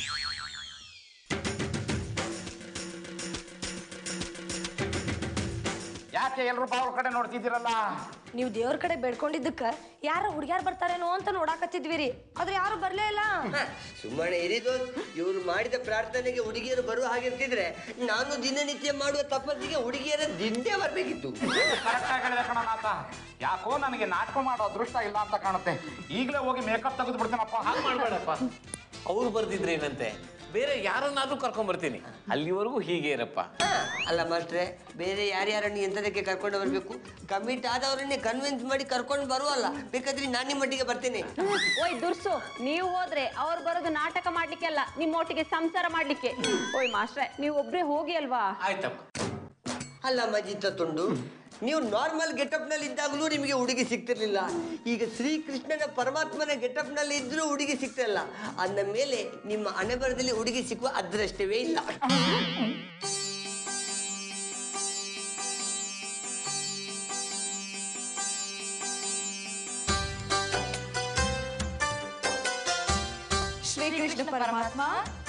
Speaker 2: ಯಾಕೆ ಎಲ್ರು ಬಾವ್ರ ಕಡೆ ನೋಡ್ತಿದ್ದೀರಲ್ಲ
Speaker 4: ನೀವು ದೇವ್ರ ಕಡೆ ಬೇಡ್ಕೊಂಡಿದ್ದಕ್ಕ ಯಾರ ಹುಡುಗ್ಯಾರ್ ಬರ್ತಾರೇನೋ ಅಂತ ನೋಡಾಕತ್ತಿದ್ವಿ ರೀ ಆದ್ರೆ ಯಾರು ಬರ್ಲೇ ಇಲ್ಲ
Speaker 6: ಸುಮ್ಮನೆ ಇರಿದು ಇವ್ರು ಮಾಡಿದ ಪ್ರಾರ್ಥನೆಗೆ ಹುಡುಗಿಯರು ಬರುವ ಹಾಗಿರ್ತಿದ್ರೆ ನಾನು ದಿನನಿತ್ಯ ಮಾಡುವ ತಪಸ್ಸಿಗೆ ಹುಡುಗಿಯರ ದಿಂಡೆ ಬರ್ಬೇಕಿತ್ತು
Speaker 2: ಕರೆಕ್ಟಾಗಿ ಹೇಳಿದೆ ಕಣನಾಥ ಯಾಕೋ ನನಗೆ ನಾಟಕ ಮಾಡೋ ಅದೃಷ್ಟ ಇಲ್ಲ ಅಂತ ಕಾಣುತ್ತೆ ಈಗಲೇ ಹೋಗಿ ಮೇಕಪ್ ತೆಗೆದು ಬಿಡ್ತೀನಪ್ಪ
Speaker 3: ಹಾಗೆ ಮಾಡ್ಬೇಡಪ್ಪ ಅವ್ರು ಬರ್ದಿದ್ರೆ ಏನಂತೆ ಬೇರೆ ಯಾರನ್ನಾದ್ರೂ ಕರ್ಕೊಂಬರ್ತೀನಿ ಅಲ್ಲಿವರೆಗೂ ಹೀಗೆ ಇರಪ್ಪ
Speaker 6: ಹಾ, ಅಲ್ಲ ಮಾಸ್ಟ್ರೆ ಬೇರೆ ಯಾರ್ಯಾರನ್ನು ಎಂತದಕ್ಕೆ ಕರ್ಕೊಂಡು ಬರಬೇಕು ಕಮಿಟ್ ಆದವರನ್ನೇ ಕನ್ವಿನ್ಸ್ ಮಾಡಿ ಕರ್ಕೊಂಡು ಬರುವಲ್ಲ ಬೇಕಾದ್ರೆ ನಾನು ನಿಮ್ಮ ಮಟ್ಟಿಗೆ ಬರ್ತೇನೆ
Speaker 5: ಓಯ್ ದುರ್ಸು ನೀವು ಹೋದ್ರೆ ಅವ್ರು ಬರೋದು ನಾಟಕ ಮಾಡ್ಲಿಕ್ಕೆ ಅಲ್ಲ ನಿಮ್ಮ ಒಟ್ಟಿಗೆ ಸಂಸಾರ ಮಾಡ್ಲಿಕ್ಕೆ ಓಯ್ ಮಾಸ್ಟ್ರೆ ನೀವು ಒಬ್ರೇ ಹೋಗಿ ಅಲ್ವಾ
Speaker 3: ಆಯ್ತಪ್ಪ
Speaker 6: ಅಲ್ಲ ಮಜಿತ ತುಂಡು ನೀವು ನಾರ್ಮಲ್ ಗೆಟಪ್ ನಲ್ಲಿ ಇದ್ದಾಗಲೂ ನಿಮಗೆ ಹುಡುಗಿ ಸಿಗ್ತಿರ್ಲಿಲ್ಲ ಈಗ ಶ್ರೀಕೃಷ್ಣನ ಪರಮಾತ್ಮನ ಗೆಟಪ್ ನಲ್ಲಿ ಇದ್ರೂ ಹುಡುಗಿ ಸಿಗ್ತಿರಲ್ಲ ಅಂದ ಮೇಲೆ ನಿಮ್ಮ ಹಣೆಬರದಲ್ಲಿ ಹುಡುಗಿ ಸಿಕ್ಕುವ ಅದೃಷ್ಟವೇ ಇಲ್ಲ
Speaker 7: ಶ್ರೀಕೃಷ್ಣ ಪರಮಾತ್ಮ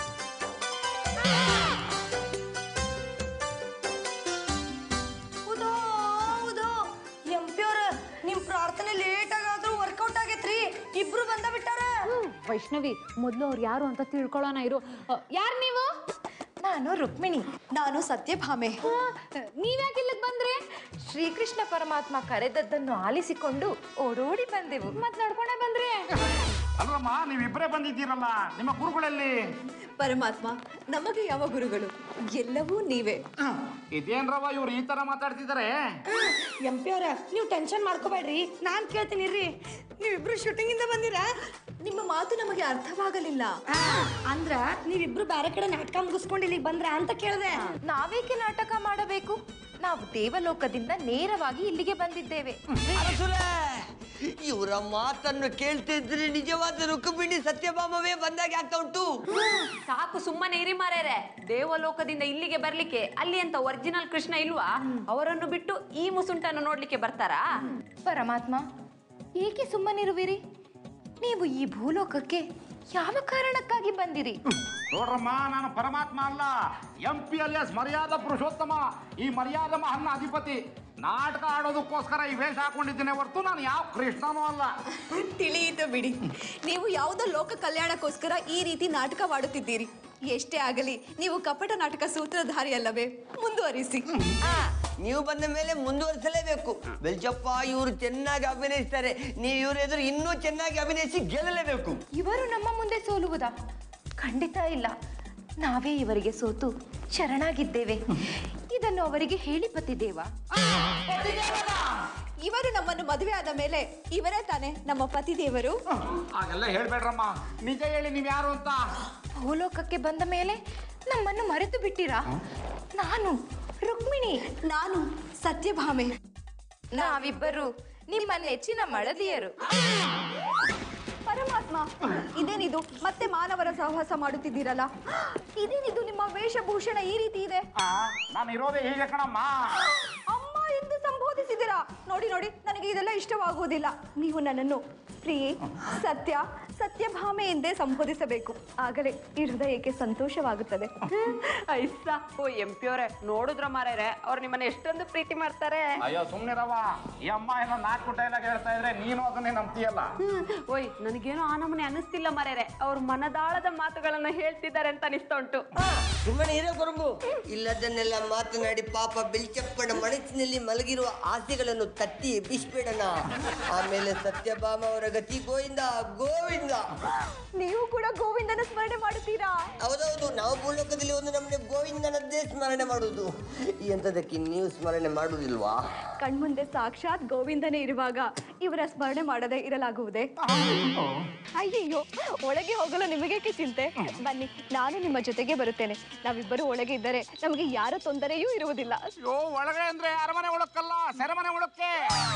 Speaker 4: ಹೌದೋ ಹೌದು ಎಂ ಪಿ ಅವ್ರ ನಿಮ್ ಪ್ರಾರ್ಥನೆ ಲೇಟ್ ಆಗಾದ್ರೂ ವರ್ಕೌಟ್ ಆಗೈತ್ರಿ ಇಬ್ರು ಬಂದ ಬಿಟ್ಟಾರ
Speaker 5: ವೈಷ್ಣವಿ ಮೊದಲು ಅವ್ರು ಯಾರು ಅಂತ ತಿಳ್ಕೊಳ್ಳೋಣ ಇರು ಯಾರು ನೀವು
Speaker 8: ನಾನು ರುಕ್ಮಿಣಿ ನಾನು ಸತ್ಯಭಾಮೆ
Speaker 7: ನೀವ್ಯಾಕೆ ಇಲ್ಲಿಗೆ ಬಂದ್ರಿ
Speaker 8: ಶ್ರೀಕೃಷ್ಣ ಪರಮಾತ್ಮ ಕರೆದದ್ದನ್ನು ಆಲಿಸಿಕೊಂಡು ಓಡೋಡಿ ಬಂದೆವು
Speaker 7: ಮತ್ ನಡ್ಕೊಂಡೇ ಬಂದ್ರಿ
Speaker 2: ಅಲ್ರಮ್ಮ ನೀವಿಬ್ಬರೇ ಬಂದಿದ್ದೀರಲ್ಲ ನಿಮ್ಮ ಗುರುಗಳಲ್ಲಿ
Speaker 8: ಪರಮಾತ್ಮ ನಮಗೆ ಯಾವ ಗುರುಗಳು ಎಲ್ಲವೂ ನೀವೇ
Speaker 2: ಇದೇನ್ರವ ಇವ್ರು ಈ ತರ ಮಾತಾಡ್ತಿದ್ದಾರೆ
Speaker 4: ಎಂ ಪಿ ಅವ್ರ ನೀವು ಟೆನ್ಷನ್ ಮಾಡ್ಕೋಬೇಡ್ರಿ ನಾನ್ ಕೇಳ್ತೀನಿ ಇರ್ರಿ ನೀವಿಬ್ರು ಶೂಟಿಂಗ್ ಇಂದ ಬಂದಿರಾ
Speaker 8: ನಿಮ್ಮ ಮಾತು ನಮಗೆ ಅರ್ಥವಾಗಲಿಲ್ಲ
Speaker 4: ಆ, ಅಂದ್ರ ನೀವಿಬ್ರು ಬೇರೆ ಕಡೆ ನಾಟಕ ಮುಗಿಸ್ಕೊಂಡು ಇಲ್ಲಿಗೆ ಬಂದ್ರ ಅಂತ ಕೇಳ್ದೆ
Speaker 8: ನಾವೇಕೆ ನಾಟಕ ಮಾಡಬೇಕು ನಾವು ದೇವಲೋಕದಿಂದ ನೇರವಾಗಿ ಇಲ್ಲಿಗೆ ಬಂದಿದ್ದೇವೆ
Speaker 6: ಅರಸುರೇ, ಇವರ ಮಾತನ್ನು ಕೇಳ್ತಿದ್ರೆ ನಿಜವಾದ ರುಕ್ಮಿಣಿ ಸತ್ಯಭಾಮವೇ ಬಂದಾಗ ಆಗ್ತಾ ಉಂಟು
Speaker 5: ಸಾಕು ಸುಮ್ಮನೆ ಇರಿ ಮಾರ್ಯಾರೆ ದೇವಲೋಕದಿಂದ ಇಲ್ಲಿಗೆ ಬರ್ಲಿಕ್ಕೆ ಅಲ್ಲಿ ಅಂತ ಒರಿಜಿನಲ್ ಕೃಷ್ಣ ಇಲ್ವಾ ಅವರನ್ನು ಬಿಟ್ಟು ಈ ಮುಸುಂಟನ್ನು ನೋಡ್ಲಿಕ್ಕೆ ಬರ್ತಾರಾ
Speaker 8: ಪರಮಾತ್ಮ ಏಕೆ ಸುಮ್ಮನಿರುವಿರಿ ನೀವು ಈ ಭೂಲೋಕಕ್ಕೆ ಯಾವ ಕಾರಣಕ್ಕಾಗಿ ಬಂದಿರಿ
Speaker 2: ನೋಡ್ರಮ್ಮ ನಾನು ಪರಮಾತ್ಮ ಅಲ್ಲ ಎಂ ಪಿ ಅಲಿಯಸ್ ಮರ್ಯಾದ ಪುರುಷೋತ್ತಮ ಈ ಮರ್ಯಾದ ಮಹನ್ನ ಅಧಿಪತಿ ನಾಟಕ ಆಡೋದಕ್ಕೋಸ್ಕರ ಈ ವೇಷ ಹಾಕೊಂಡಿದ್ದೇನೆ ಹೊರತು ನಾನು ಯಾವ ಕೃಷ್ಣನೂ ಅಲ್ಲ
Speaker 8: ತಿಳಿಯಿತು ಬಿಡಿ ನೀವು ಯಾವುದೋ ಲೋಕ ಕಲ್ಯಾಣಕ್ಕೋಸ್ಕರ ಈ ರೀತಿ ನಾಟಕವಾಡುತ್ತಿದ್ದೀರಿ ಎಷ್ಟೇ ಆಗಲಿ ನೀವು ಕಪಟ ನಾಟಕ ಸೂತ್ರಧಾರಿ ಅಲ್ಲವೇ ಮುಂದುವರಿಸಿ
Speaker 6: ಆ, ನೀವು ಬಂದ ಮೇಲೆ ಮುಂದುವರಿಸಲೇಬೇಕು ಬೆಲ್ಚಪ್ಪ ಇವರು ಚೆನ್ನಾಗಿ ಅಭಿನಯಿಸ್ತಾರೆ ನೀವು ಇವ್ರ ಎದುರು ಇನ್ನೂ ಚೆನ್ನಾಗಿ ಅಭಿನಯಿಸಿ ಗೆಲ್ಲಲೇಬೇಕು
Speaker 8: ಇವರು ನಮ್ಮ ಮುಂದೆ ಸೋಲುವುದಾ ಖಂಡಿತ ಇಲ್ಲ ನಾವೇ ಇವರಿಗೆ ಸೋತು ಶರಣಾಗಿದ್ದೇವೆ ಇದನ್ನು ಅವರಿಗೆ ಹೇಳಿ ಪತಿದೇವ ಇವರು ನಮ್ಮನ್ನು ಮದುವೆ ಆದ ಮೇಲೆ ಇವರೇ ತಾನೇ ನಮ್ಮ ಪತಿದೇವರು
Speaker 2: ಹಾಗೆಲ್ಲ ಹೇಳ್ಬೇಡ್ರಮ್ಮ ನಿಜ ಹೇಳಿ ನೀವು ಯಾರು ಅಂತ
Speaker 8: ಭೂಲೋಕಕ್ಕೆ ಬಂದ ಮೇಲೆ ನಮ್ಮನ್ನು ಮರೆತು ಬಿಟ್ಟಿರಾ ನಾನು ರುಕ್ಮಿಣಿ ನಾನು ಸತ್ಯಭಾಮೆ ನಾವಿಬ್ಬರು ನಿಮ್ಮ ನೆಚ್ಚಿನ ಮಡದಿಯರು
Speaker 9: ಪರಮಾತ್ಮ ಇದೇನಿದು ಮತ್ತೆ ಮಾನವರ ಸಹವಾಸ ಮಾಡುತ್ತಿದ್ದೀರಲ್ಲ ಇದೇನಿದು ನಿಮ್ಮ ವೇಷಭೂಷಣ ಈ ರೀತಿ ಇದೆ
Speaker 2: ಆ, ನಾನು ಇರೋದೇ ಹೀಗೆ ಕಣಮ್ಮ
Speaker 9: ಅಮ್ಮ ಎಂದು ಸಂಬೋಧಿಸಿದಿರಾ ನೋಡಿ ನೋಡಿ ನನಗೆ ಇದೆಲ್ಲ ಇಷ್ಟವಾಗುವುದಿಲ್ಲ ನೀವು ನನ್ನನ್ನು ಪ್ರಿಯೆ ಸತ್ಯ ಸತ್ಯಭಾಮೆ ಎಂದೇ ಸಂಬೋಧಿಸಬೇಕು ಆಗಲೇ ಈ ಹೃದಯಕ್ಕೆ ಸಂತೋಷವಾಗುತ್ತದೆ
Speaker 5: ಐಸ ಓ ಎಂ ಪಿ ಅವರೇ ನೋಡಿದ್ರ ಮಾರ್ಯಾರೆ ಅವ್ರು ನಿಮ್ಮನ್ನ ಎಷ್ಟೊಂದು ಪ್ರೀತಿ ಮಾಡ್ತಾರೆ
Speaker 2: ಅಯ್ಯೋ ಸುಮ್ನಿರವ ಈ ಅಮ್ಮ ಏನೋ ನಾಲ್ಕು ಡೈಲಾಗ್ ಹೇಳ್ತಾ ಇದ್ರೆ ನೀನು ಅದನ್ನೇ ನಂಬ್ತೀಯಲ್ಲ
Speaker 5: ಓಯ್ ನನಗೇನೋ ಆ ನಮೂನೆ ಅನಿಸ್ತಿಲ್ಲ ಮಾರ್ಯಾರೆ ಅವ್ರ ಮನದಾಳದ ಮಾತುಗಳನ್ನ ಹೇಳ್ತಿದ್ದಾರೆ ಅಂತ ಅನಿಸ್ತಾ ಉಂಟು
Speaker 6: ಸುಮ್ಮನೆ ಇರೋ ಕೊರಂಬು ಇಲ್ಲದನ್ನೆಲ್ಲ ಮಾತನಾಡಿ ಪಾಪ ಬೆಲ್ಚಪ್ಪನ ಮನಸ್ಸಿನಲ್ಲಿ ಮಲಗಿರುವ ಆಸೆಗಳನ್ನು ತಟ್ಟಿ ಎಬ್ಬಿಸ್ಬೇಡಣ ಆಮೇಲೆ ಸತ್ಯಭಾಮ ಅವರ ಗತಿ ಗೋವಿಂದ ಗೋವಿಂದ
Speaker 9: ನೀವು ಕೂಡ ಗೋವಿಂದನ ಸ್ಮರಣೆ ಮಾಡುತ್ತೀರಾ
Speaker 6: ಹೌದೌದು ನಾವು ಭೂಲೋಕದಲ್ಲಿ ಒಂದು ನಮ್ಮನೆ ಗೋವಿಂದನದ್ದೇ ಸ್ಮರಣೆ ಮಾಡುವುದು ಎಂತದಕ್ಕೆ ನೀವು ಸ್ಮರಣೆ ಮಾಡುವುದಿಲ್ವಾ
Speaker 9: ಕಣ್ಮುಂದೆ ಸಾಕ್ಷಾತ್ ಗೋವಿಂದನೇ ಇರುವಾಗ ಇವರ ಸ್ಮರಣೆ ಮಾಡದೆ ಇರಲಾಗುವುದೇ ಅಯ್ಯಯ್ಯೋ ಒಳಗೆ ಹೋಗಲು ನಿಮಗೇಕೆ ಚಿಂತೆ ಬನ್ನಿ ನಾನು ನಿಮ್ಮ ಜೊತೆಗೆ ಬರುತ್ತೇನೆ ನಾವಿಬ್ಬರು ಒಳಗೆ ಇದ್ದರೆ ನಮಗೆ ಯಾರ ತೊಂದರೆಯೂ ಇರುವುದಿಲ್ಲ
Speaker 2: ಅಯ್ಯೋ ಒಳಗೆ ಅಂದ್ರೆ ಅರಮನೆ ಒಳಕ್ಕಲ್ಲ ಸೆರೆಮನೆ ಒಳಕ್ಕೆ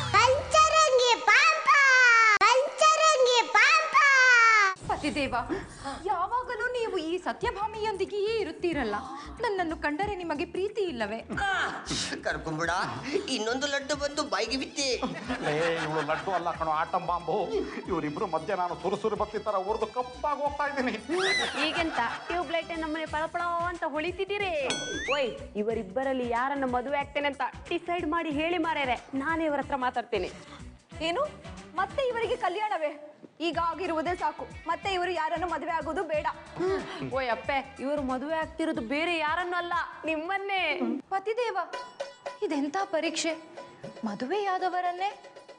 Speaker 8: ಪತಿದೇವ ಯಾವಾಗಲೂ ನೀವು ಈ ಸತ್ಯಭಾಮಿಯೊಂದಿಗೆಯೇ ಇರುತ್ತೀರಲ್ಲ ನನ್ನನ್ನು ಕಂಡರೆ ನಿಮಗೆ ಪ್ರೀತಿ ಇಲ್ಲವೇ
Speaker 6: ಕರ್ಕೊಂಬಿಡ ಇನ್ನೊಂದು ಲಡ್ಡು ಬಂದು ಬಾಯಿಗೆ ಬಿತ್ತೆ
Speaker 2: ಏ ಇವಳು ಲಡ್ಡು ಅಲ್ಲ ಕಣೋ ಆಟಂ ಬಾಂಬು ಇವರಿಬ್ರು ಮಧ್ಯೆ ನಾನು ಸುರುಸುರು ಬತ್ತಿ ತರ ಉರಿದು ಕಪ್ಪಾಗಿ ಹೋಗ್ತಾ ಇದ್ದೀನಿ
Speaker 5: ಈಗೆಂತ ಟ್ಯೂಬ್ ಲೈಟ್ ನಮ್ಮನೆ ಪಳಪಳ ಅಂತ ಹೊಳಿತಿದ್ದೀರಿ ಓಯ್ ಇವರಿಬ್ಬರಲ್ಲಿ ಯಾರನ್ನ ಮದುವೆ ಆಗ್ತೇನೆ ಅಂತ ಡಿಸೈಡ್ ಮಾಡಿ ಹೇಳಿ ಮಾರ್ಯಾರೆ ನಾನು ಇವರ ಹತ್ರ ಮಾತಾಡ್ತೇನೆ
Speaker 9: ಏನು ಮತ್ತೆ ಇವರಿಗೆ ಕಲ್ಯಾಣವೇ ಈಗ ಆಗಿರುವುದೇ ಸಾಕು ಮತ್ತೆ ಇವರು ಯಾರನ್ನು ಮದುವೆ ಆಗೋದು ಬೇಡ
Speaker 5: ಓಯ್ ಅಪ್ಪೆ ಇವರು ಮದುವೆ ಆಗ್ತಿರೋದು ಬೇರೆ ಯಾರನ್ನೂ ಅಲ್ಲ ನಿಮ್ಮನ್ನೇ
Speaker 8: ಪತಿದೇವ ಇದೆಂಥ ಪರೀಕ್ಷೆ ಮದುವೆಯಾದವರನ್ನೇ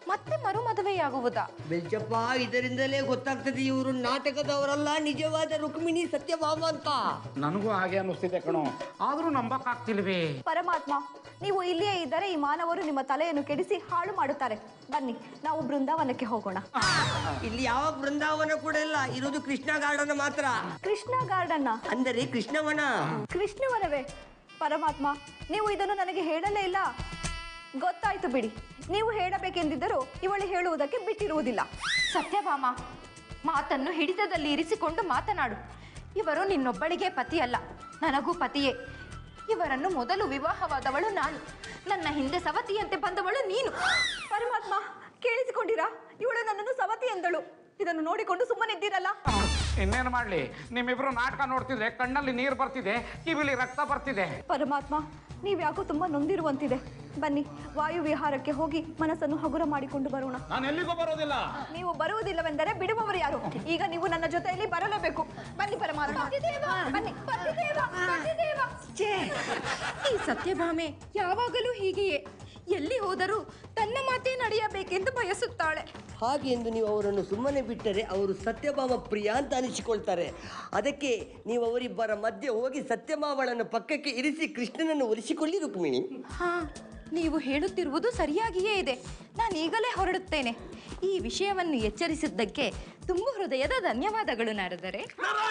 Speaker 7: ಮತ್ತೆ ಮರು ಮದುವೆಯಾಗುವುದಾ
Speaker 6: ಬೆಲ್ಚಪ್ಪ ಇದರಿಂದಲೇ ಗೊತ್ತಾಗ್ತದೆ ಇವರು ನಾಟಕದವರಲ್ಲ ನಿಜವಾದ ರುಕ್ಮಿಣಿ ಸತ್ಯಭಾಮ ಅಂತ
Speaker 2: ನನಗೂ ಹಾಗೆ ಅನ್ನಿಸ್ತಿದೆ ಕಣೋ ಆದ್ರೂ ನಂಬಕ್ಕಾಗ್ತಿಲ್ವೇ
Speaker 9: ಪರಮಾತ್ಮ ನೀವು ಇಲ್ಲಿಯೇ ಇದ್ದರೆ ಈ ಮಾನವರು ನಿಮ್ಮ ತಲೆಯನ್ನು ಕೆಡಿಸಿ ಹಾಳು ಮಾಡುತ್ತಾರೆ ಬನ್ನಿ ನಾವು ಬೃಂದಾವನಕ್ಕೆ ಹೋಗೋಣ
Speaker 6: ಇಲ್ಲಿ ಯಾವ ಬೃಂದಾವನ ಕೂಡ ಇಲ್ಲ ಇರೋದು ಕೃಷ್ಣ ಗಾರ್ಡನ್ ಮಾತ್ರ
Speaker 9: ಕೃಷ್ಣ ಗಾರ್ಡನ್ನ
Speaker 6: ಅಂದರೆ ಕೃಷ್ಣವನ
Speaker 9: ಕೃಷ್ಣವನವೇ ಪರಮಾತ್ಮ ನೀವು ಇದನ್ನು ನನಗೆ ಹೇಳಲೇ ಇಲ್ಲ ಗೊತ್ತಾಯ್ತು ಬಿಡಿ ನೀವು ಹೇಳಬೇಕೆಂದಿದ್ದರೂ ಇವಳು ಹೇಳುವುದಕ್ಕೆ ಬಿಟ್ಟಿರುವುದಿಲ್ಲ
Speaker 7: ಸತ್ಯಭಾಮ ಮಾತನ್ನು ಹಿಡಿತದಲ್ಲಿ ಇರಿಸಿಕೊಂಡು ಮಾತನಾಡು ಇವರು ನಿನ್ನೊಬ್ಬಳಿಗೆ ಪತಿಯಲ್ಲ ನನಗೂ ಪತಿಯೇ ಇವರನ್ನು ಮೊದಲು ವಿವಾಹವಾದವಳು ನಾನು ನನ್ನ ಹಿಂದೆ ಸವತಿಯಂತೆ ಬಂದವಳು ನೀನು
Speaker 9: ಪರಮಾತ್ಮ ಕೇಳಿಸಿಕೊಂಡಿರಾ ಇವಳು ನನ್ನನ್ನು ಸವತಿ ಎಂದಳು ಇದನ್ನು ನೋಡಿಕೊಂಡು ಸುಮ್ಮನಿದ್ದೀರಲ್ಲ
Speaker 2: ಇನ್ನೇನು ಮಾಡ್ಲಿ ನಿಮ್ಮಿಬ್ರು ನಾಟಕ ನೋಡ್ತಿದ್ರೆ ಕಣ್ಣಲ್ಲಿ ನೀರು ಬರ್ತಿದೆ ಕಿವಿಲಿ ರಕ್ತ ಬರ್ತಿದೆ
Speaker 9: ಪರಮಾತ್ಮ ನೀವ್ಯಾಕೋ ತುಂಬಾ ನೊಂದಿರುವಂತಿದೆ ಬನ್ನಿ ವಾಯು ವಿಹಾರಕ್ಕೆ ಹೋಗಿ ಮನಸ್ಸನ್ನು ಹಗುರ ಮಾಡಿಕೊಂಡು ಬರೋಣ
Speaker 2: ನಾನು ಎಲ್ಲಿಗೂ ಬರೋದಿಲ್ಲ
Speaker 9: ನೀವು ಬರುವುದಿಲ್ಲವೆಂದರೆ ಬಿಡುವವರು ಯಾರು ಈಗ ನೀವು ನನ್ನ ಜೊತೆಯಲ್ಲಿ ಬರಲೇಬೇಕು ಬನ್ನಿ ಪರಮಾತ್ಮ ಬನ್ನಿ ಪತಿದೇವ, ಪತಿದೇವ.
Speaker 7: ಛೇ ಈ ಸತ್ಯಭಾಮೆ ಯಾವಾಗಲೂ ಹೀಗೆಯೇ ಎಲ್ಲಿ ಹೋದರೂ ತನ್ನ ಮಾತೇ ನಡೆಯಬೇಕೆಂದು ಬಯಸುತ್ತಾಳೆ
Speaker 6: ಹಾಗೆ ಎಂದು ನೀವು ಅವರನ್ನು ಸುಮ್ಮನೆ ಬಿಟ್ಟರೆ ಅವರು ಸತ್ಯಭಾಮ ಪ್ರಿಯ ಅಂತ ಅನಿಸಿಕೊಳ್ತಾರೆ ಅದಕ್ಕೆ ನೀವು ಅವರಿಬ್ಬರ ಮಧ್ಯೆ ಹೋಗಿ ಸತ್ಯಭಾಮಳನ್ನು ಪಕ್ಕಕ್ಕೆ ಇರಿಸಿ ಕೃಷ್ಣನನ್ನು ಒಲಿಸಿಕೊಳ್ಳಿ ರುಕ್ಮಿಣಿ
Speaker 7: ಹಾ ನೀವು ಹೇಳುತ್ತಿರುವುದು ಸರಿಯಾಗಿಯೇ ಇದೆ ನಾನು ಈಗಲೇ ಹೊರಡುತ್ತೇನೆ ಈ ವಿಷಯವನ್ನು ಎಚ್ಚರಿಸಿದ್ದಕ್ಕೆ ತುಂಬ ಹೃದಯದ ಧನ್ಯವಾದಗಳು ನಾರದರೆ